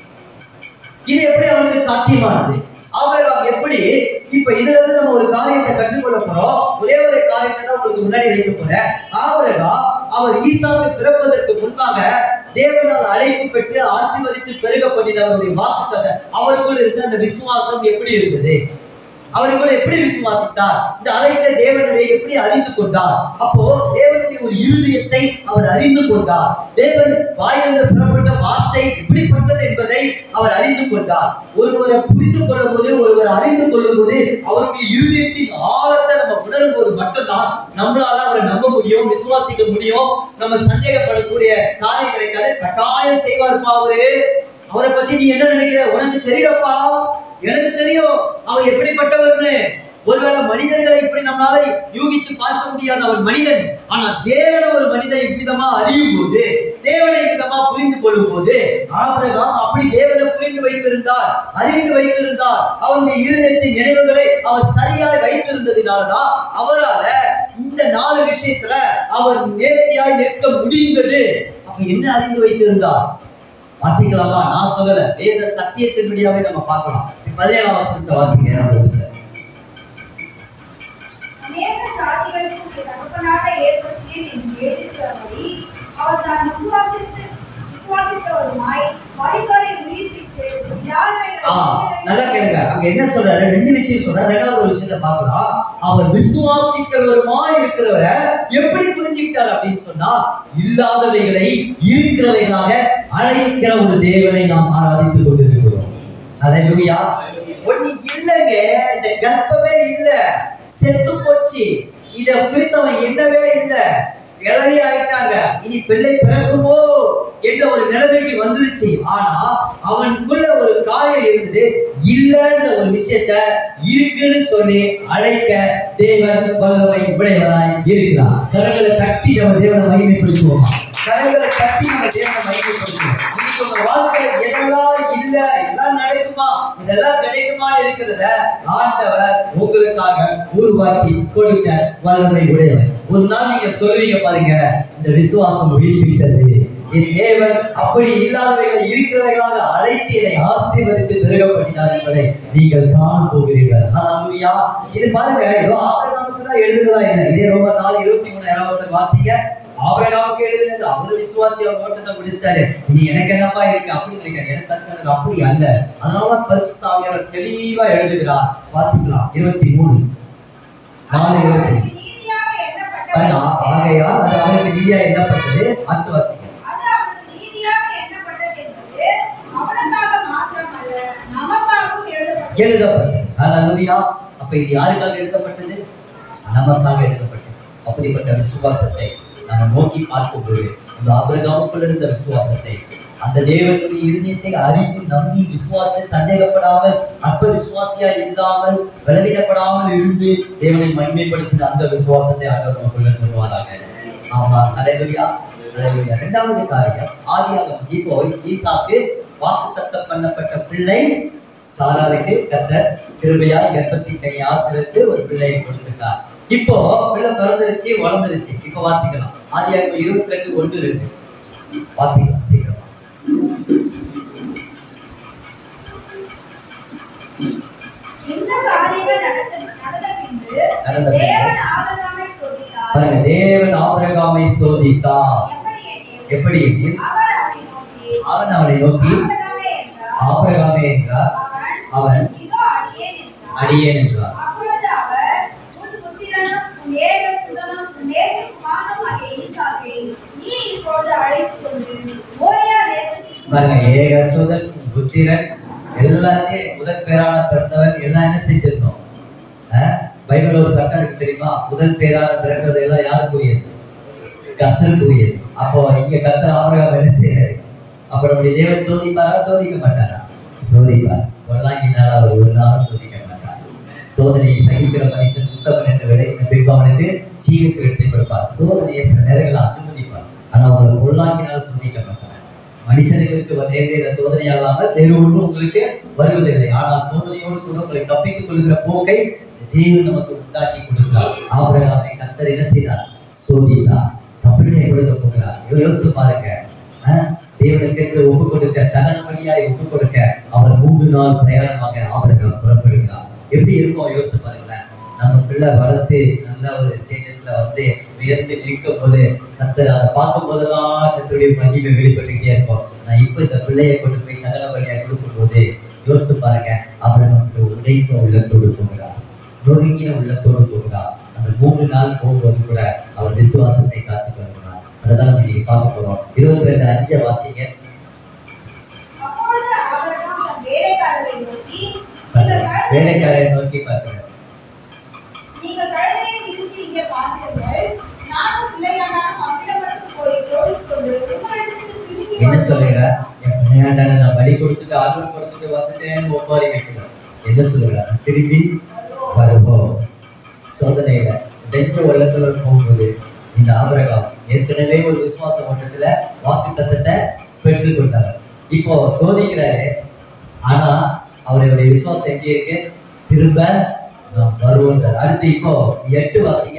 இது எப்படி அவனுக்கு சாத்தியமானது ஆபிரகாம் எப்படி இப்ப இதுல இருந்து நம்ம ஒரு காரியத்தை கற்றுக்கொள்ள போறோம் ஒரே ஒரு காரியத்தை தான் உங்களுக்கு முன்னாடி வைக்க போறேன் ஆபிரகாம் அவர் ஈசாக்கு பிறப்பதற்கு முன்பாக தேவனால் அழைப்பு பெற்று ஆசீர்வதித்து பெருக பண்ணினவருடைய வாக்குத்தத்தை அவருக்குள் இருந்த அந்த விசுவாசம் எப்படி இருந்தது அவருக்குள்ள எப்படி விசுவாசித்தார் இந்த அழைத்த தேவனுடைய எப்படி அறிந்து கொண்டார் அப்போ தேவனுடைய ஒரு இருதயத்தை அவர் அறிந்து கொண்டார் தேவன் வாயிலிருந்து புறப்பட்ட வார்த்தை எப்படிப்பட்டது என்பதை அவர் அறிந்து கொண்டார் ஒருவரை புரிந்து கொள்ளும் போது ஒருவர் அறிந்து கொள்ளும் போது அவருடைய இருதயத்தின் ஆழத்தை நம்ம உணரும் போது மட்டும்தான் நம்மளால அவரை நம்ப முடியும் விசுவாசிக்க முடியும் நம்ம சந்தேகப்படக்கூடிய காரியம் கிடைக்காது கட்டாயம் செய்வார்ப்பா அவரு அவரை பத்தி நீ என்ன நினைக்கிற உனக்கு தெரியலப்பா எனக்கு தெரியும் அவன் எப்படிப்பட்டவர்னு ஒருவேளை மனிதர்களை இப்படி நம்மளால யூகித்து பார்க்க முடியாத அவன் மனிதன் ஆனா தேவனை ஒரு மனிதன் இவ்விதமா அறியும் போது தேவனை விதமா புரிந்து கொள்ளும் போது ஆபிரகாம் அப்படி தேவனை புரிந்து வைத்திருந்தார் அறிந்து வைத்திருந்தார் அவருடைய இருதயத்தின் நினைவுகளை அவர் சரியாய் வைத்திருந்ததினாலதான் அவரால இந்த நாலு விஷயத்துல அவர் நேர்த்தியாய் நிற்க முடிந்தது அப்ப என்ன அறிந்து வைத்திருந்தார் வாசிக்கலாமா நான் சொல்லல வேத சத்தியத்தின்படியாவே நம்ம பார்க்கலாம் பதினேழாம் வசனத்தை வாசிங்க நம்ம இதுல. அநேக ஜாதிகளுக்கு உன்னை தகப்பனாக ஏற்படுத்தினேன் என்று எழுதியிருக்கிறபடி அவர் தான் விசுவாசித்து விசுவாசித்தவருமாய் மரித்தோரை உயிர்ப்பித்து ஆ நல்லா கேளுங்க அங்க என்ன சொல்றாரு ரெண்டு விஷயம் சொல்றாரு ரெண்டாவது ஒரு விஷயத்தை பார்க்கலாம் அவர் விசுவாசிக்கிறவருமா இருக்கிறவரை எப்படி புரிஞ்சுக்கிட்டார் அப்படின்னு சொன்னா இல்லாதவைகளை இருக்கிறவைகளாக அழைக்கிற ஒரு தேவனை நாம் ஆராதித்துக் கொண்டிருக்கிறோம் அல்லேலூயா ஒண்ணு இல்லைங்க இந்த கர்ப்பமே இல்ல செத்து போச்சு இத குறித்தவன் என்னவே இல்ல கிளவி ஆயிட்டாங்க இனி பிள்ளை பிறக்குமோ என்ற ஒரு நிலைமைக்கு வந்துருச்சு ஆனா அவனுக்குள்ள ஒரு காயம் இருந்தது இல்லைன்ற ஒரு விஷயத்த இருக்குன்னு சொல்லி அழைக்க தேவன் வல்லமை உடையவராய் இருக்கிறார் கரங்களை கட்டி நம்ம தேவனை மகிமைப்படுத்துவோம் கரங்களை தட்டி நம்ம தேவனை மையப்படுத்தணும் இன்னைக்கு உங்க வாழ்க்கையில எதெல்லாம் இல்ல எல்லாம் நடக்குமா இதெல்லாம் கிடைக்குமான்னு இருக்கிறத ஆண்டவர் உங்களுக்காக உருவாக்கி கொடுக்க வல்லமை உடையவர் ஒரு நாள் நீங்க சொல்லுவீங்க பாருங்க இந்த விசுவாசம் உயிர்ப்பித்தது என் தேவன் அப்படி இல்லாதவைகளை இருக்கிறவைகளாக அழைத்து என்னை ஆசீர்வதித்து பெருகப்படினார் என்பதை நீங்கள் காண போகிறீர்கள் ஹalleluya இது பாருங்க ஏதோ ஆபிரகாமுக்கு தான் எழுதுனதா இல்லை இதே ரொம்ப நாள் இருபத்தி மூணு யாராவது வாசிங்க ஆபிரகாமுக்கு எழுதுனது அவர் விசுவாசி அவர் ஓட்டத்தை முடிச்சாரு நீ எனக்கு என்னப்பா இருக்கு அப்படி நினைக்கிறேன் எனக்கு தற்காலிக அப்படி அல்ல அதனால பரிசுத்த ஆவியானவர் தெளிவா எழுதுகிறார் வாசிக்கலாம் இருபத்தி மூணு நாலு இருபத்தி அவனுக்கு நீதியாக எண்ணப்பட்டது பாருங்க, ஆ- ஆகையால் அது அவருக்கு நீதியா எண்ணப்பட்டது அடுத்து வாசிங்க அது அவனுக்கு நீதியாக எண்ணப்பட்டது என்பது அவனுக்காக மாத்திரமல்ல நமக்காகவும் எழுதப்பட்டது எழுதப்பட்டது ஹalleluya அப்ப இது யாருக்காக எழுதப்பட்டது நமக்காக எழுதப்பட்டது அப்படிப்பட்ட விசுவாசத்தை நம்ம நோக்கி பார்க்கும்போது இந்த ஆபிரகாமுக்குள்ள இருந்த விசுவாசத்தை அந்த தேவனுடைய இருதயத்தை அறிந்து நம்பி விசுவாச சந்தேகப்படாமல் அற்ப விசுவாசியா இல்லாமல் விளவிடப்படாமல் இருந்து தேவனை மகிமைப்படுத்தின அந்த விசுவாசத்தை ஆண்டவர் நமக்குள்ள தருவாராக ஆமா ஹalleluya ஹalleluya இரண்டாவது காரியம் ஆதியாகமம் இப்போ ஈசாக்கு வாக்குத்தத்தம் பண்ணப்பட்ட பிள்ளை சாராருக்கு கர்த்தர் கிருபையாய் கர்ப்பத்தி கனி ஆசிரியத்து ஒரு பிள்ளையை கொடுத்துட்டார் இப்போ பிள்ளை பிறந்துருச்சு வளர்ந்துருச்சு இப்போ வாசிக்கலாம் ஆதியாகமம் இருபத்தி ரெண்டு ஒன்று ரெண்டு வாசிக்கலாம் சீக்கிரம் இந்த காரியங்கள் நடந்த நடந்த பின்பு நடந்த பின்பு. தேவன் ஆபிரகாமை சோதித்தார் பாருங்க தேவன் ஆபிரகாமை சோதித்தார் எப்படி எனில், எப்படி எனில், அவர் அவனை நோக்கி அவன் அவனை நோக்கி ஆபிரகாமே என்றார் ஆபிரகாமே என்றார் அவன் அவன் இதோ அடியேன் என்றார் அடியேன் என்றார் அப்பொழுது அவர் உன் புத்திரனும் உன் ஏக சுதனும் உன் நேசகுமாரனும் ஆகிய ஈசாக்கை நீ இப்பொழுது அழைத்துக் கொண்டு மோரியா தேசத்திற்கு பாருங்க ஏகசுதன் புத்திரன் எல்லாத்தையும் முதல் பேரான பிறந்தவன் எல்லாம் என்ன செஞ்சிருந்தோம் அஹ்? பைபிள் ஒரு சட்டம் இருக்கு தெரியுமா முதல் பேரான பிறக்கிறது எல்லாம் யாருக்குரியது கத்தருக்குரியது அப்போ இங்க கத்தர் ஆபிரகாம் என்ன செய்யறாரு அப்ப நம்முடைய தேவன் சோதிப்பாரா சோதிக்க மாட்டாரா சோதிப்பார் பொல்லாங்கினால அவர் ஒரு நாளும் சோதிக்க மாட்டார் சோதனையை சகிக்கிற மனுஷன் உத்தமன் என்று விலை பின்பவனுக்கு ஜீவிக்கு எடுத்து கொடுப்பார் சோதனையை சில நேரங்களில் அனுமதிப்பார் ஆனா அவங்களை பொல்லாங்கினால் சோதிக்க மாட்டார் மனுஷர்களுக்கு வ- நேர்கிற சோதனை அல்லாமல் வேறு ஒன்றும் உங்களுக்கு வருவதில்லை ஆனால் சோதனையோடு கூட உங்களை தப்பித்துக் கொள்கிற போக்கை தேவன் நமக்கு உண்டாக்கி கொடுக்கிறார் ஆபிரகாமை கத்தர் என்ன செய்தார் சோதித்தார் தமிழை கொடுக்க போகிறார் யோ- யோசித்து பாருங்க அஹ், தேவனுக்கு என்று ஒப்பு கொடுக்க தகன வழியாய் ஒப்பு கொடுக்க அவர் மூன்று நாள் பிரயாணமாக ஆபிரகாம் புறப்படுகிறார் எப்படி இருக்கும் யோசிச்சு பாருங்களேன் நம்ம பிள்ளை வளர்த்து நல்ல ஒரு ஸ்டேட்டஸ்ல வந்து உயர்ந்து நிற்கும் போது கத்தர் அதை பார்க்கும் போதெல்லாம் கத்தருடைய மகிமை வெளிப்பட்டுக்கிட்டே இருக்கும் நான் இப்போ இந்த பிள்ளையை கொண்டு போய் தகன வழியா கொடுக்கும் போது யோசிச்சு பாருங்க அவர் நமக்கு உடைத்த உள்ளத்தோடு போகிறார் நொறுங்கிய உள்ளத்தோடு போகிறார் அந்த மூன்று நாள் போகும்போது கூட அவர் விசுவாசத்தை காத்து வருகிறார் அதை தான் நம்ம இன்னைக்கு பார்க்க போறோம் இருபத்தி ரெண்டு அஞ்சை வாசிங்க அப்பொழுது ஆபிரகாம் தன் வேலைக்காரரை நோக்கி நீங்கள் கழுதை- வேலைக்காரரை நோக்கி பார்க்கிறார் நீங்கள் கழுதையை நிறுத்தி இங்கே பார்க்கிறீர்கள் நானும் பிள்ளையானாலும் அவ்விடம் மட்டும் போய் தொழுது கொண்டு உங்களிடத்துக்கு திரும்பி என்ன வருவேன். சொல்லுகிறார் என் பிள்ளையாண்டான நான் பலி கொடுத்துட்டு ஆர்வம் கொடுத்துட்டு வந்துட்டேன் ஒப்பாரி வைக்கிறார் என்ன சொல்லுகிறார் திரும்பி வருவோம் சோதனையில டென்த் வெள்ளத்துல போகும்போது இந்த ஆபரகம் ஏற்கனவே ஒரு விசுவாச ஓட்டத்துல வாக்கு தத்தத்தை பெற்றுக் கொண்டார் இப்போ சோதிக்கிறாரு ஆனா அவருடைய விசுவாசம் எங்கே இருக்கு திரும்ப நாம் வருவோன்றார் அடுத்து இப்போ எட்டு வாசிங்க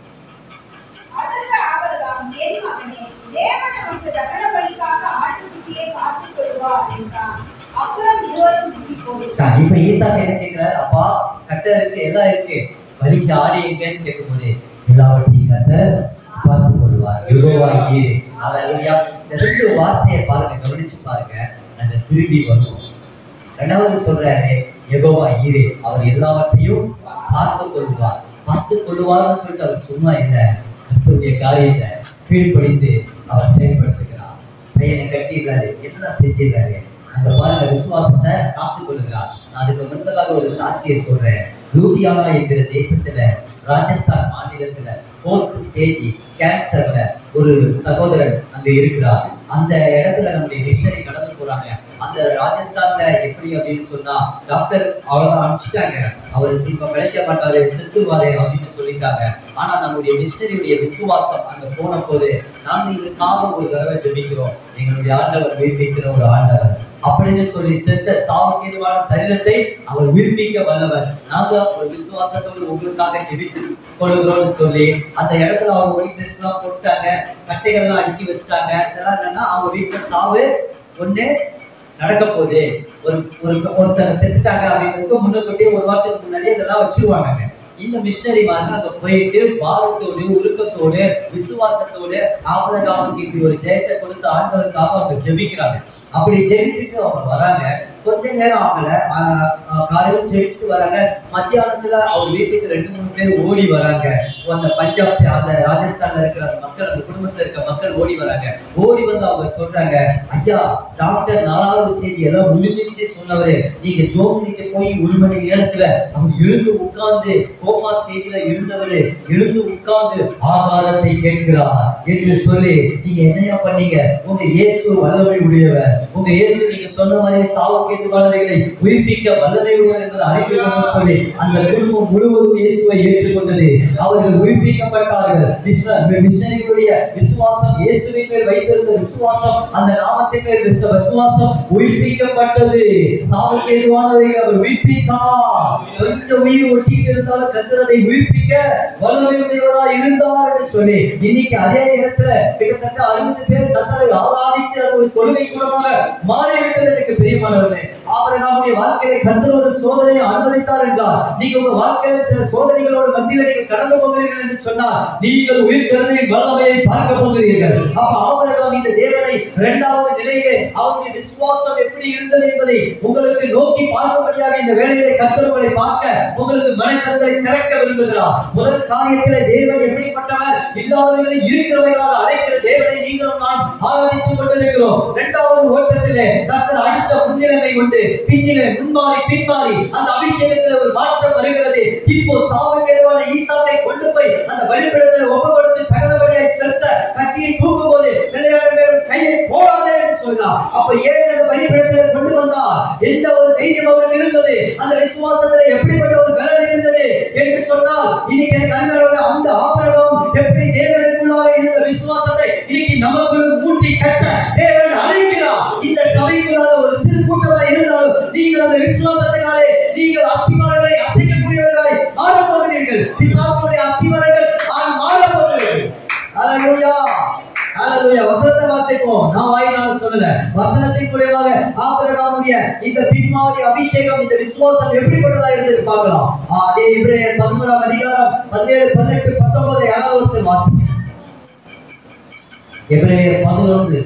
அதற்கு ஆபிரகாம், என் மகனே, தேவன் நமக்கு தகன பலிக்காக ஆட்டுக்குட்டியை பார்த்துக் கொள்வார் என்றான். அப்புறம் இருவரும் திரும்பி போயினர். தான் இப்ப ஈசாக்கு என்ன கேட்கிறாரு அப்பா கட்டை இருக்கு எல்லாம் இருக்கு வலிக்கு ஆடி எங்கன்னு கேட்கும்போது எல்லாவற்றையும் கத்தர் பார்த்து கொள்வார் யுகவாகி அலையா இந்த ரெண்டு வார்த்தையை பாருங்க கவனிச்சு பாருங்க நாங்க திரும்பி வருவோம் ரெண்டாவது சொல்றாரு யெகோவா ஈரே அவர் எல்லாவற்றையும் பார்த்து கொள்வார் பார்த்து கொள்வார்னு சொல்லிட்டு அவர் சும்மா இல்ல கர்த்தருடைய காரியத்தை கீழ்ப்படிந்து அவர் செயல்படுத்துகிறார் பையனை கட்டிடுறாரு எல்லாம் செஞ்சிடுறாரு அங்க பாருங்க விசுவாசத்தை காத்து கொள்கிறார் நான் அதுக்கு முன்பதாக ஒரு சாட்சியை சொல்றேன் லூதியானா என்கிற தேசத்துல ராஜஸ்தான் மாநிலத்துல ஃபோர்த் ஸ்டேஜ் கேன்சர்ல ஒரு சகோதரன் அங்க இருக்கிறார் அந்த இடத்துல நம்முடைய மிஷனரி கடந்து போறாங்க அந்த ராஜஸ்தான்ல எப்படி அப்படின்னு சொன்னா டாக்டர் அவ்வளவுதான் அனுப்பிச்சிட்டாங்க அவர் இப்ப பிழைக்க மாட்டாரு செத்துவாரு அப்படின்னு சொல்லிட்டாங்க ஆனா நம்முடைய மிஷினரியுடைய விசுவாசம் அங்க போன போது நாங்க இதற்காக ஒரு தடவை ஜெபிக்கிறோம் எங்களுடைய ஆண்டவர் உயிர்ப்பிக்கிற ஒரு ஆண்டவர் அப்படின்னு சொல்லி செத்த சாவுக்கு எதுவான சரீரத்தை அவர் உயிர்ப்பிக்க வல்லவர் நாங்க ஒரு விசுவாசத்தோடு உங்களுக்காக ஜெபித்து கொள்ளுகிறோம்னு சொல்லி அந்த இடத்துல அவங்க ஒயிட் ட்ரெஸ் எல்லாம் போட்டாங்க கட்டைகள்லாம் அடுக்கி வச்சுட்டாங்க இதெல்லாம் என்னன்னா அவங்க வீட்டுல சாவு ஒண்ணு நடக்க போகுது ஒரு ஒரு ஒருத்தங்க செத்துட்டாங்க அப்படின்றதுக்கு முன்னக்கூட்டியே ஒரு வாரத்துக்கு முன்னாடியே இதெல்லாம் வச்சிருவாங்க இந்த மிஷினரிமார்கள் அங்க போயிட்டு பாரத்தோடு உருக்கத்தோடு விசுவாசத்தோடு ஆபரகாமுக்கு இப்படி ஒரு ஜெயத்தை கொடுத்த ஆண்டவருக்காக அவங்க ஜெபிக்கிறாங்க அப்படி ஜெபிச்சுட்டு அவங்க வராங்க கொஞ்ச நேரம் ஆகல ஆஹ் ஆஹ் காலையில ஜெபிச்சுட்டு வராங்க மத்தியானத்துல அவர் வீட்டுக்கு ரெண்டு மூணு பேர் ஓடி வராங்க அந்த பஞ்சாப் சை- அந்த ராஜஸ்தான்ல இருக்கிற அந்த மக்கள் அந்த குடும்பத்துல இருக்க மக்கள் ஓடி வராங்க ஓடி வந்து அவங்க சொல்றாங்க ஐயா டாக்டர் நாலாவது செய்தி எல்லாம் முடிஞ்சிருச்சு சொன்னவரு நீங்க ஜோபினிக்கு போய் ஒரு மணி நேரத்துல அவர் எழுந்து உட்கார்ந்து கோமா ஸ்டேஜ்ல இருந்தவரு எழுந்து உட்கார்ந்து ஆகாரத்தை கேட்கிறார் என்று சொல்லி நீங்க என்னையா பண்ணீங்க உங்க இயேசு வல்லமை உடையவர் உங்க இயேசு நீங்க சொன்ன மாதிரி சாவுக்கு எதுவானவைகளை உயிர்ப்பிக்க வல்லமை உடையவர் என்பதை அறிவிக்கணும்னு சொல்லி அந்த குடும்பம் முழுவதும் இயேசுவை ஏற்றுக்கொண்டது அவர்கள் உயிர்ப்பிக்கப்பட்டார்கள் மிஷன- மிஷனரிகளுடைய விசுவாசம் இயேசுவின் மேல் வைத்திருந்த விசுவாசம் அந்த நாமத்தின் மேல் வைத்த விசுவாசம் உயிர்ப்பிக்கப்பட்டது சாவுக்கு எதுவானவைகளை அவர் உயிர்ப்பித்தார் கொஞ்சம் உயிர் ஒட்டிட்டு இருந்தாலும் கத்தரதை உயிர்ப்பிக்க வல்லமையுடையவராய் இருந்தார் என்று சொல்லி இன்னைக்கு அதே இடத்துல கிட்டத்தட்ட அறுபது பேர் கத்தரை ஆராதித்து அது ஒரு தொழுகை கூடமாக மாறிவிட்டது எனக்கு பிரியமானவர்களே ஆபரகாமுடைய வாழ்க்கையில கத்தர் ஒரு சோதனையை அனுமதித்தார் என்றார் நீங்க உங்க வாழ்க்கையில சில சோதனைகளோடு மத்தியில நீங்கள் கடந்து போகிறீர்கள் என்று சொன்னால் நீங்கள் உயிர் கருதின் வல்லமையை பார்க்க போகிறீர்கள் அப்ப ஆபரகாம் இந்த தேவனை இரண்டாவது நிலையிலே அவருடைய விசுவாசம் எப்படி இருந்தது என்பதை உங்களுக்கு நோக்கி பார்க்கும்படியாக இந்த வேலையிலே கத்தர் உங்களை பார்க்க உங்களுக்கு மனக்கண்களை திறக்க விரும்புகிறார் முதல் காரியத்திலே தேவன் எப்படிப்பட்டவர் இல்லாதவர்களை இருக்கிறவர்களாக அழைக்கிற தேவனை நீங்களும் நான் ஆராதித்துக் கொண்டிருக்கிறோம் இரண்டாவது ஓட்டத்திலே கர்த்தர் அடுத்த முன்னிலைமை கொண்டு பின்னிலை முன்மாறி பின்மாறி அந்த அபிஷேகத்தில் ஒரு மாற்றம் வருகிறது இப்போ சாவுக்கு எதுவான ஈசாவை கொண்டு போய் அந்த பலிப்பிடத்தில் ஒப்பு கொடுத்து தகன வழியாய் செலுத்த கத்தியை தூக்கும் போது விளையாட்டு கையை போடாதே என்று சொன்னார் அப்ப ஏன் அந்த பலிப்பிடத்தில் கொண்டு வந்தார் எந்த ஒரு தைரியம் அவருக்கு இருந்தது அந்த விசுவாசத்தில் எப்படிப்பட்ட ஒரு பலன் இருந்தது என்று சொன்னால் இன்னைக்கு எனக்கு அன்பரோட அந்த ஆபிரகாம் எப்படி தேவனுக்குள்ளாக இருந்த விசுவாசத்தை இன்னைக்கு நமக்குள்ள மூட்டி கட்ட தேவன் அழைக்கிறார் இந்த சபைக்குள்ளாக ஒரு சிறு கூட்டமா இருந்தாலும் நீங்கள் அந்த விசுவாசத்தினாலே நீங்கள் அஸ்திவாரங்களை அசைக்கக்கூடியவர்களாய் மாறப் போகிறீர்கள் பிசாசுடைய அஸ்திவாரங்கள் நான் மாறப் போகிறீர்கள் ஹalleluya ஹalleluya வசனத்தை வாசிப்போம் நான் வாயினால சொல்லல வசனத்தின் மூலமாக ஆபிரகாமுடைய இந்த பின்மாறி அபிஷேகம் இந்த விசுவாசம் எப்படிப்பட்டதா இருந்தது பார்க்கலாம் ஆ, அதே இப்ரேயர் பதினோராம் அதிகாரம் பதினேழு பதினெட்டு பத்தொன்பது யாராவது ஒருத்தர் வாசிங்க எபிரேயர் பதினொன்று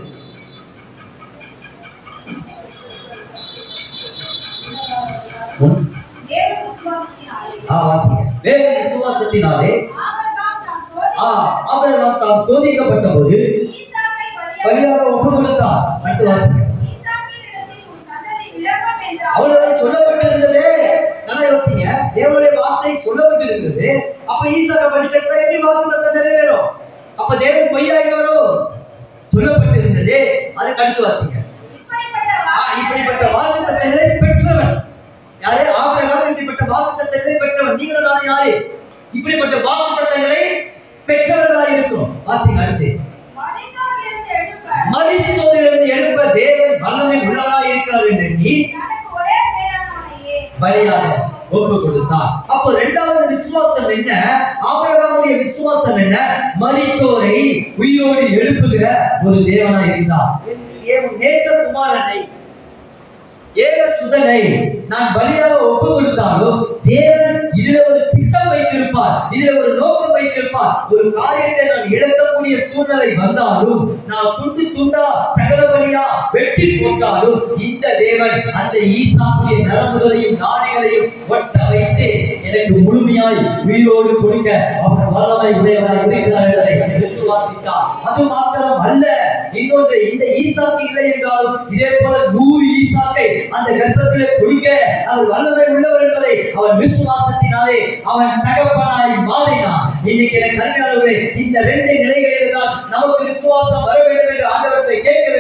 ஒன்- தேவ விசுவாசத்தினாலே ஆ வாசிங்க வேறு விசுவாசத்தினாலே ஆபிரகாம் தான் ஆ சோதிக்கப்பட்ட ஆபிரகாம் தாம் சோதிக்கப்பட்ட போது ஈசாக்கை பலியாக பலியாக ஒப்பு கொடுத்தார் அடுத்து வாசிங்க ஈசாக்கினிடத்தில் உன் சந்ததி விளங்கும் என்று அவர்களுடைய சொல்லப்பட்டிருந்தது நல்லா யோசிங்க தேவனுடைய வார்த்தை சொல்லப்பட்டிருக்கிறது அப்ப ஈசாக்க பரிசெட்டா எப்படி வாக்கு தத்தம் நிறைவேறும் அப்ப தேவன் பொய்யாயிடுவாரோ சொல்லப்பட்டிருந்தது அதுக்கு அடுத்து வாசிங்க இப்படிப்பட்ட ஆ, இப்படிப்பட்ட வாக்கு தத்தங்களை பெற்றவன் யாரு ஆபிரகாம் இப்படிப்பட்ட வாக்கு தத்தங்களை பெற்றவன் நீங்களும் நானும் யாரு இப்படிப்பட்ட வாக்கு தத்தங்களை பெற்றவர்களாக இருக்கிறோம் வாசிங்க அடுத்து மரித்தோரிலிருந்து எழுப்ப மரித்தோரிலிருந்து எழுப்ப தேவன் வல்லமை உள்ளவராக இருக்கிறார் என்று எண்ணி தனக்கு ஒரே பேரானவனையே பலியாக ஒப்பு கொடுத்தார் அப்போ இரண்டாவது விசுவாசம் என்ன ஆபிரகாமுடைய விசுவாசம் என்ன மரித்தோரை உயிரோடு எழுப்புகிற ஒரு தேவனா இருந்தார் என் நேசகுமாரனை ஏக சுதனை நான் பலியாக ஒப்பு கொடுத்தாலும் தேவன் இதுல ஒரு திட்டம் வைத்திருப்பார் இதுல ஒரு நோக்கம் வைத்திருப்பார் ஒரு காரியத்தை நான் இழக்கக்கூடிய சூழ்நிலை வந்தாலும் நான் துண்டு துண்டா தகன பலியா வெட்டி போட்டாலும் இந்த தேவன் அந்த ஈசாக்குடைய நரம்புகளையும் நாடிகளையும் ஒட்ட வைத்து எனக்கு முழுமையாய் உயிரோடு கொடுக்க அவர் வல்லமை உடையவராய் இருக்கிறார் என்பதை விசுவாசித்தார் அது மாத்திரம் அல்ல இன்னொன்று இந்த ஈசாக்கு இல்லை என்றாலும் இதே போல நூறு ஈசாக்கை அந்த கர்ப்பத்திலே கொடுக்க அவர் வல்லமை உள்ளவர் என்பதை அவன் விசுவாசத்தினாலே அவன் தகப்பனாய் மாறினான் இன்னைக்கு எனக்கு அருமையானவர்களே இந்த ரெண்டு நிலைகளில் தான் நமக்கு விசுவாசம் வர வேண்டும் என்று ஆண்டவர்களை கேட்க வேண்டும்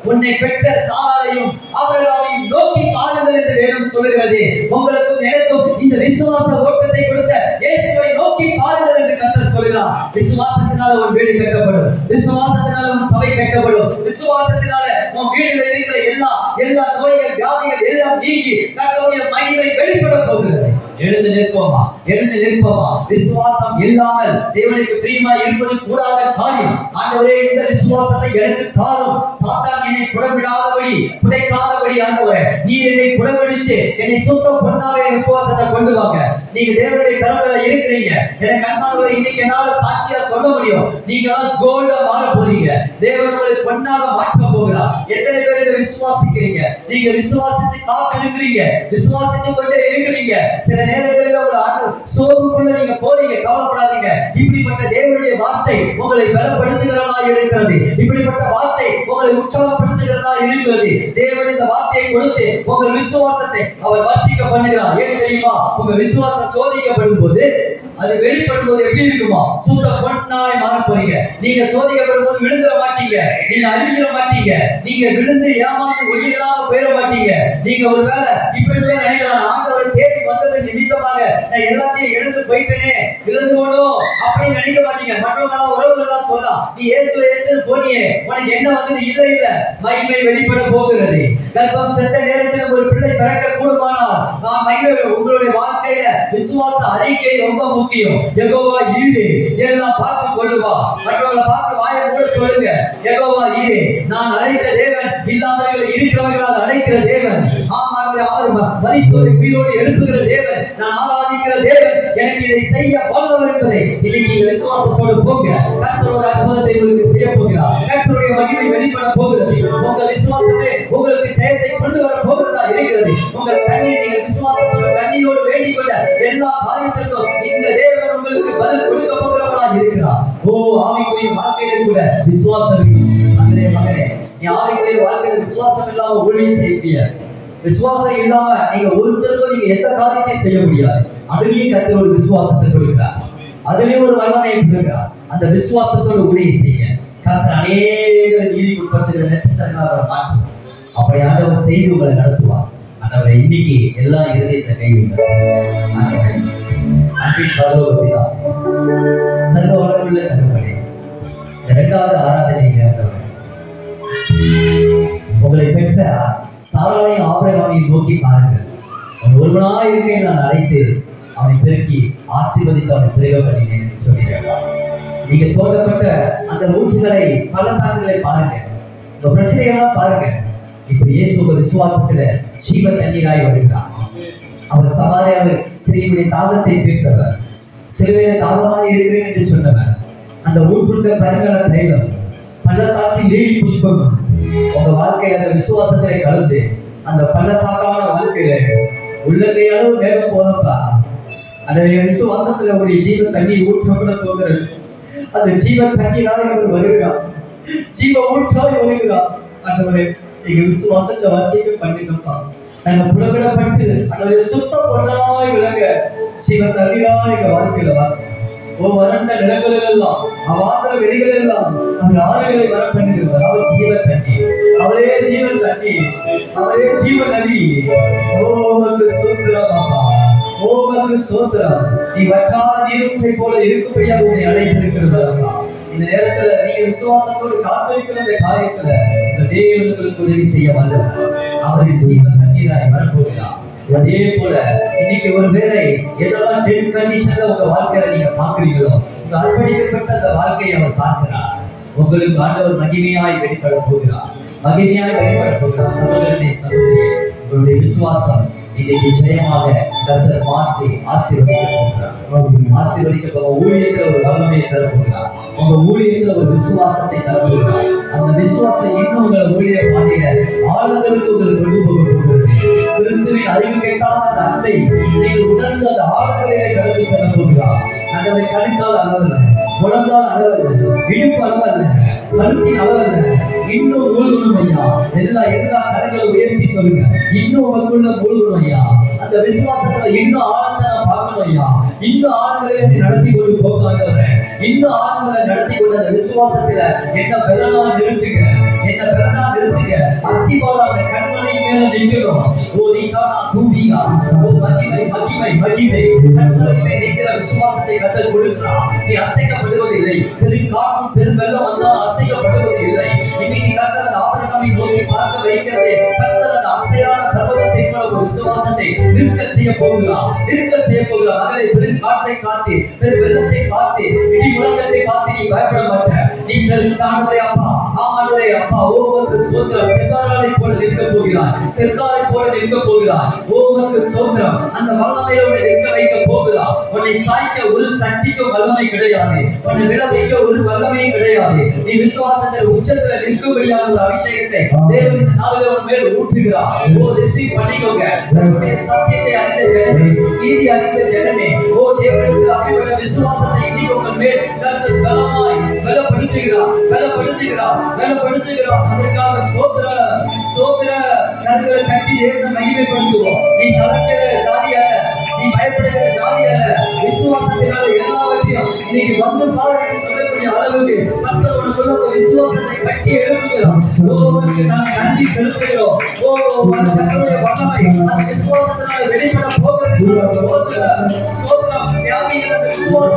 உன்னை பெற்ற சாராளையும் ஆபிரகாமையும் நோக்கி பாருங்கள் என்று வேதம் சொல்லுகிறது உங்களுக்கும் எனக்கும் இந்த விசுவாச ஓட்டத்தை கொடுத்த இயேசுவை நோக்கி பாருங்கள் என்று கர்த்தர் சொல்கிறார் விசுவாசத்தினால உன் வீடு கட்டப்படும் விசுவாசத்தினால உன் சபை கட்டப்படும் விசுவாசத்தினால உன் வீடுல இருக்கிற எல்லா எல்லா நோய்கள் வியாதிகள் எல்லாம் நீங்கி கர்த்தருடைய மகிமை வெளிப்பட போகிறது எழுந்து நிற்போமா எழுந்து நிற்போமா விசுவாசம் இல்லாமல் தேவனுக்கு பிரியமா இருப்பது கூடாத காரியம் ஆண்டவரே இந்த விசுவாசத்தை எனக்கு தாரும் சாத்தான் என்னை புடவிடாதபடி புடைக்காதபடி ஆண்டவரே நீ என்னை புடவெடுத்து என்னை சுத்த பொண்ணாக என் விசுவாசத்தை கொண்டு வாங்க நீங்க தேவனுடைய கருத்துல இருக்கிறீங்க எனக்கு அன்பானவரை இன்னைக்கு என்னால சாட்சியா சொல்ல முடியும் நீங்க எல்லாம் கோல்டா மாற போறீங்க தேவன் உங்களை பொண்ணாக மாற்ற போகிறார் எத்தனை பேர் இதை விசுவாசிக்கிறீங்க நீங்க விசுவாசத்தை காத்து இருக்கிறீங்க விசுவாசித்துக் கொண்டே இருக்கிறீங்க சில நேரங்களில் ஒரு ஆண்டு சோர்வுக்குள்ள நீங்க போறீங்க கவலைப்படாதீங்க இப்படிப்பட்ட தேவனுடைய வார்த்தை உங்களை பலப்படுத்துகிறதா இருக்கிறது இப்படிப்பட்ட வார்த்தை உங்களை உற்சாகப்படுத்துகிறதா இருக்கிறது தேவன் இந்த வார்த்தையை கொடுத்து உங்கள் விசுவாசத்தை அவர் வர்த்திக்க பண்ணுகிறார் ஏன் தெரியுமா உங்க விசுவாசம் சோதிக்கப்படும் போது அது வெளிப்படும் போது எப்படி இருக்குமா சுத்த பொண்ணாய் மாற போறீங்க நீங்க சோதிக்கப்படும் போது விழுந்துட மாட்டீங்க நீங்க அழிஞ்சிட மாட்டீங்க நீங்க விழுந்து ஏமாந்து ஒன்றில்லாம போயிட மாட்டீங்க நீங்க ஒருவேளை இப்படி கூட நினைக்கலாம் ஆண்டவரை தேடி வந்தது நிமித்தமாக நான் எல்லாத்தையும் இழந்து போயிட்டேனே விழுந்துவோனும் அப்படின்னு நினைக்க மாட்டீங்க மற்றவங்க எல்லாம் உறவுகள் எல்லாம் சொல்லலாம் நீ இயேசு இயேசுன்னு போனியே உனக்கு என்ன வந்தது இல்ல இல்ல மகிமை வெளிப்பட போகிறது கர்ப்பம் செத்த நேரத்தில் ஒரு பிள்ளை பிறக்க கூடுமானால் நான் மகிமை உங்களுடைய வாழ்க்கையில விசுவாச அறிக்கை ரொம்ப முக்கியம் யெகோவா ஈரே எல்லாம் பார்த்து கொள்ளுவா மற்றவங்களை பார்த்து வாயை கூட சொல்லுங்க யெகோவா ஈரே நான் அழைத்த தேவன் இல்லாதவர்கள் இருக்கிறவர்களால் அழைக்கிற தேவன் ஆமாம் அவர் மதிப்போரை உயிரோடு எழுப்புகிற தேவன் நான் ஆராதிக்கிற தேவன் எனக்கு இதை செய்ய வல்லவர் என்பதை இன்னைக்கு இந்த விசுவாசத்தோடு போங்க கர்த்தரோட அற்புதத்தை உங்களுக்கு செய்ய போகிறார் கர்த்தருடைய மகிமை வெளிப்பட போகிறது உங்க விசுவாசத்தை உங்களுக்கு ஜெயத்தை கொண்டு வர போகிறதா இருக்கிறது உங்கள் கண்ணீர் நீங்கள் விசுவாசத்தோடு கண்ணீரோடு வேண்டிக் கொண்ட எல்லா காரியத்திற்கும் இந்த தேவன் உங்களுக்கு பதில் கொடுக்க போகிறவரா இருக்கிறார் ஓ ஆவிக்குரிய வாழ்க்கையில கூட விசுவாசம் அன்றே மகனே நீ ஆவிக்குரிய வாழ்க்கையில விசுவாசம் இல்லாம ஊழியம் செய்ய முடியாது விசுவாசம் இல்லாம நீங்க ஒருத்தருக்கும் நீங்க எந்த காரியத்தையும் செய்ய முடியாது அதுலயும் கர்த்தர் ஒரு விசுவாசத்தை கொடுக்கிறார் அதுலயும் ஒரு வல்லமையை கொடுக்கிறார் அந்த விசுவாசத்தோட ஊழியம் செய்ய கர்த்தர் அநேக நீதி உட்படுத்துகிற நட்சத்திரங்களை மாற்றும் அப்படி ஆண்டவர் செய்து உங்களை நடத்துவார் ஆண்டவரை இன்னைக்கு எல்லா இருதயத்தை கைவிடுங்க ஆண்டவரே அன்பின் பரலோகத்திலா சர்வ வளமுள்ள தகவலே இரண்டாவது ஆராதனை ஆண்டவரே உங்களை பெற்ற சாராளையும் ஆபிரகாமையும் நோக்கி பாருங்கள் அவன் ஒருவனா இருக்கையில் நான் அழைத்து அவனை பெருக்கி ஆசீர்வதித்து அவனை பிரயோக பண்ணினேன் என்று சொல்லியிருக்கிறார் நீங்க தோண்டப்பட்ட அந்த ஊற்றுகளை பள்ளத்தாக்குகளை பாருங்க உங்க பிரச்சனைகள்லாம் பாருங்க இப்ப இயேசு உங்க விசுவாசத்துல ஜீவ தண்ணீராய் வருகிறார் அவர் சமாரியாவில் ஸ்திரீயுடைய தாகத்தை தீர்த்தவர் சிலுவையில தாகமாக இருக்கிறேன் என்று சொன்னவர் அந்த ஊற்றுண்ட பரிமள தைலம் பள்ளத்தாக்கின் நீலி புஷ்பம் உங்க வாழ்க்கையில அந்த விசுவாசத்திலே கலந்து அந்த பள்ளத்தாக்கான வாழ்க்கையில உள்ளத்தை அளவு மேகம் போதப்பா அந்த விசுவாசத்துல உடைய ஜீவ தண்ணீர் ஊற்றப்பட போகிறது அந்த ஜீவ தண்ணீராக அவர் வருகிறார் ஜீவ ஊற்றாய் வருகிறார் ஆண்டவரே நீங்க விசுவாசத்தை வர்த்திக்க பண்ணிக்கப்பா நாங்க புடவிடப்பட்டு அதோட சுத்த பொருளாய் விளங்க ஜீவ தண்ணீராக எங்க வாழ்க்கையில வா ஓ வறண்ட நிலங்களில் எல்லாம் அவாந்திர வெளிகள் எல்லாம் அவர் ஆறுகளை வர பண்ணுகிறார் அவர் ஜீவ தண்ணீர் அவரே ஜீவ தண்ணீர் அவரே ஜீவ நதி ஓ உமக்கு சூத்திரமாப்பா ஓ உமக்கு சோத்திரம் நீ வற்றாத நீரூற்றை போல இருக்கும்படியாக உன்னை அழைத்திருக்கிறது அப்பா இந்த நேரத்துல நீங்க விசுவாசத்தோடு காத்திருக்கிற இந்த காரியத்துல இந்த தேவனுக்கு உதவி செய்ய வல்லவர் அவரின் ஜீவன் தண்ணீராய் வரப்போகிறார் அதே போல இன்னைக்கு ஒருவேளை எதெல்லாம் டென் கண்டிஷன்ல உங்க வாழ்க்கையில நீங்க பாக்குறீங்களோ உங்க அர்ப்பணிக்கப்பட்ட அந்த வாழ்க்கையை அவர் பார்க்கிறார் உங்களுக்கு ஆண்டவர் மகிமையாய் வெளிப்பட போகிறார் மகிமையாய் வெளிப்பட போகிறார் சகோதரனே சகோதரியே உங்களுடைய விசுவாசம் இன்னைக்கு ஜெயமாக கர்த்தர் மாற்றி ஆசீர்வதிக்க போகிறார் ஆசீர்வதிக்க போக ஊழியத்துல ஒரு வல்லமையை தர போகிறார் உங்க ஊழியத்துல ஒரு விசுவாசத்தை தர போகிறார் அந்த விசுவாசம் இன்னும் உங்களை ஊழிய பாதையில ஆழங்களுக்கு உங்களை கொண்டு போக போகிறது கிறிஸ்துவின் அறிவு கேட்டால் அந்த அண்டை நீங்கள் உணர்ந்து அந்த ஆழங்களிலே கடந்து செல்ல போகிறார் அந்த கணுக்கால் அளவல்ல முழங்கால் அளவல்ல இடுப்பு அளவல்ல கழுத்தின் அளவல்ல இன்னும் மூழ்கணும் ஐயா எல்லா எல்லா கரங்களும் உயர்த்தி சொல்லுங்க இன்னும் உங்களுக்குள்ள மூழ்கணும் ஐயா அந்த விசுவாசத்துல இன்னும் ஆழத்தை நான் பார்க்கணும் ஐயா இன்னும் ஆழங்களை நீ நடத்தி கொண்டு போகாதவர இன்னும் ஆழங்களை நடத்தி கொண்டு அந்த விசுவாசத்துல என்ன பெறனா நிறுத்துங்க என்ன பெறனா நிறுத்துங்க நிக்கணும் ஓ நீக்கானா தூபிகா ஓ மகிமை மகிமை மகிமை கண்களுமே நிற்கிற விசுவாசத்தை கத்தர் கொடுக்கிறார் நீ அசைக்கப்படுவதில்லை பெரும் காற்றும் பெரும் வெள்ளம் வந்தால் அசைக்கப்படுவது இல்லை இன்னைக்கு கத்தர் அந்த ஆபிரகாமை நோக்கி பார்க்க வைக்கிறது கத்தர் அந்த அசையாத பர்வதத்தை போல ஒரு விசுவாசத்தை நிற்க செய்ய போகிறார் நிற்க செய்ய போகிறார் மகளை பெரும் காற்றை காத்து பெரும் வெள்ளத்தை பார்த்து இடி முழக்கத்தை பார்த்து நீ பயப்பட மாட்ட நீ பெரும் ஆண்டவரே அப்பா ஆமாண்டவரே அப்பா ஓமக்கு சோத்திரம் தெற்காலை போல நிற்க போகிறார் தெற்காலை போல நிற்க போகிறார் ஓமக்கு சோத்திரம் அந்த வல்லமையோட நிற்க வைக்க போகிறார் உன்னை சாய்க்க ஒரு சக்திக்கும் வல்லமை கிடையாது உன்னை விழ வைக்க ஒரு வல்லமையும் கிடையாது நீ விசுவாசத்தில் உச்சத்துல நிற்கும்படியான ஒரு அபிஷேகத்தை தேவன் இந்த நாளில் உன் மேல் ஊற்றுகிறார் ஓ ரிசீவ் பண்ணிக்கோங்க தன்னுடைய சத்தியத்தை அறிந்த ஜனமே நீதி அறிந்த ஜனமே ஓ தேவனுக்கு அப்படிப்பட்ட விசுவாசத்தை இன்னைக்கு உங்கள் மேல் கர்த்தர் பலமாய் பலப்படுத்துகிறார் பலப்படுத்துகிறார் பலப்படுத்துகிறார் அதற்காக சோத்திர சோத்திர கண்களை கட்டி தேவனை மகிமைப்படுத்துவோம் நீ கலக்கிற ஜாதி அல்ல நீ பயப்படுகிற ஜாதி அல்ல விசுவாசத்தினால எல்லாவற்றையும் இன்னைக்கு வந்து பாருங்க சொல்லக்கூடிய அளவுக்கு கர்த்தர் உனக்குள்ள ஒரு விசுவாசத்தை கட்டி எழுப்புகிறார் ஓ உனக்கு நான் நன்றி செலுத்துகிறோம் ஓ அந்த கர்த்தருடைய வல்லமை அந்த விசுவாசத்தினால வெளிப்பட போகிறது சோத்திர சோத்திரம் வியாதிகள் அந்த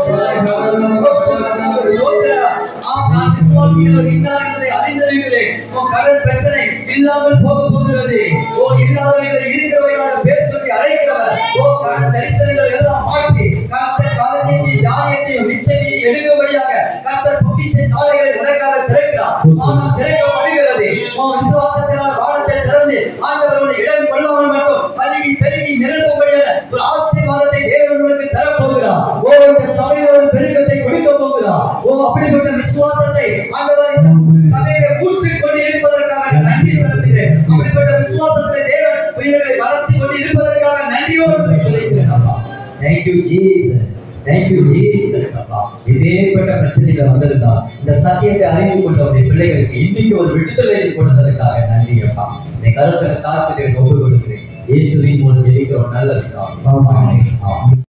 விசுவாசத்தினால சோத்திர ஆம் நான் விசுவாசிக்கிறவர் இன்னார் என்பதை அறிந்திருக்கிறேன் உன் கடன் பிரச்சனை இல்லாமல் போக போகிறது ஓ இல்லாதவைகள் இருக்கிறவைகளாக பேர் சொல்லி அழைக்கிறவர் ஓ கடன் தரித்திரங்கள் எல்லாம் மாற்றி கர்த்தர் காலத்தையும் தானியத்தையும் நிச்சயத்தையும் எடுக்கும்படியாக கர்த்தர் பொக்கிஷ சாலைகளை உனக்காக திறக்கிறார் ஆனால் திறக்கப்படுகிறது உன் விசுவாசத்தினால் வானத்தை திறந்து ஆண்டவரோட இடம் கொள்ளாமல் மட்டும் பதவி பெருகி நிரப்பும்படியான ஒரு ஆசீர்வாதத்தை தேவன் உனக்கு தரப்போகிறார் ஓ இந்த சபையில் ஒரு பெருக்கத்தை கொடுக்க போகிறார் ஓ அப்படிப்பட்ட விசுவாசத்தை ஆண்டவர் இந்த சபையில ஊற்றிக் கொண்டு இருப்பதற்காக நான் நன்றி செலுத்துகிறேன் அப்படிப்பட்ட விசுவாசத்தை தேவன் உயிர்களை வளர்த்தி கொண்டு இருப்பதற்காக நன்றியோடு துதிக்கிறேன் அப்பா தேங்க்யூ ஜீசஸ் தேங்க்யூ ஜீசஸ் அப்பா இதேப்பட்ட பிரச்சனைகள் வந்திருந்தா இந்த சத்தியத்தை அறிந்து கொண்ட உடைய பிள்ளைகளுக்கு இன்னைக்கு ஒரு விடுதலை கொடுத்ததுக்காக நன்றி அப்பா இந்த கருத்தை காத்துக்கு ஒப்பு கொடுக்கிறேன் இயேசுவின் மூலம் ஜெயிக்கிற ஒரு நல்ல பிதா. ஆமென். ஆமென்.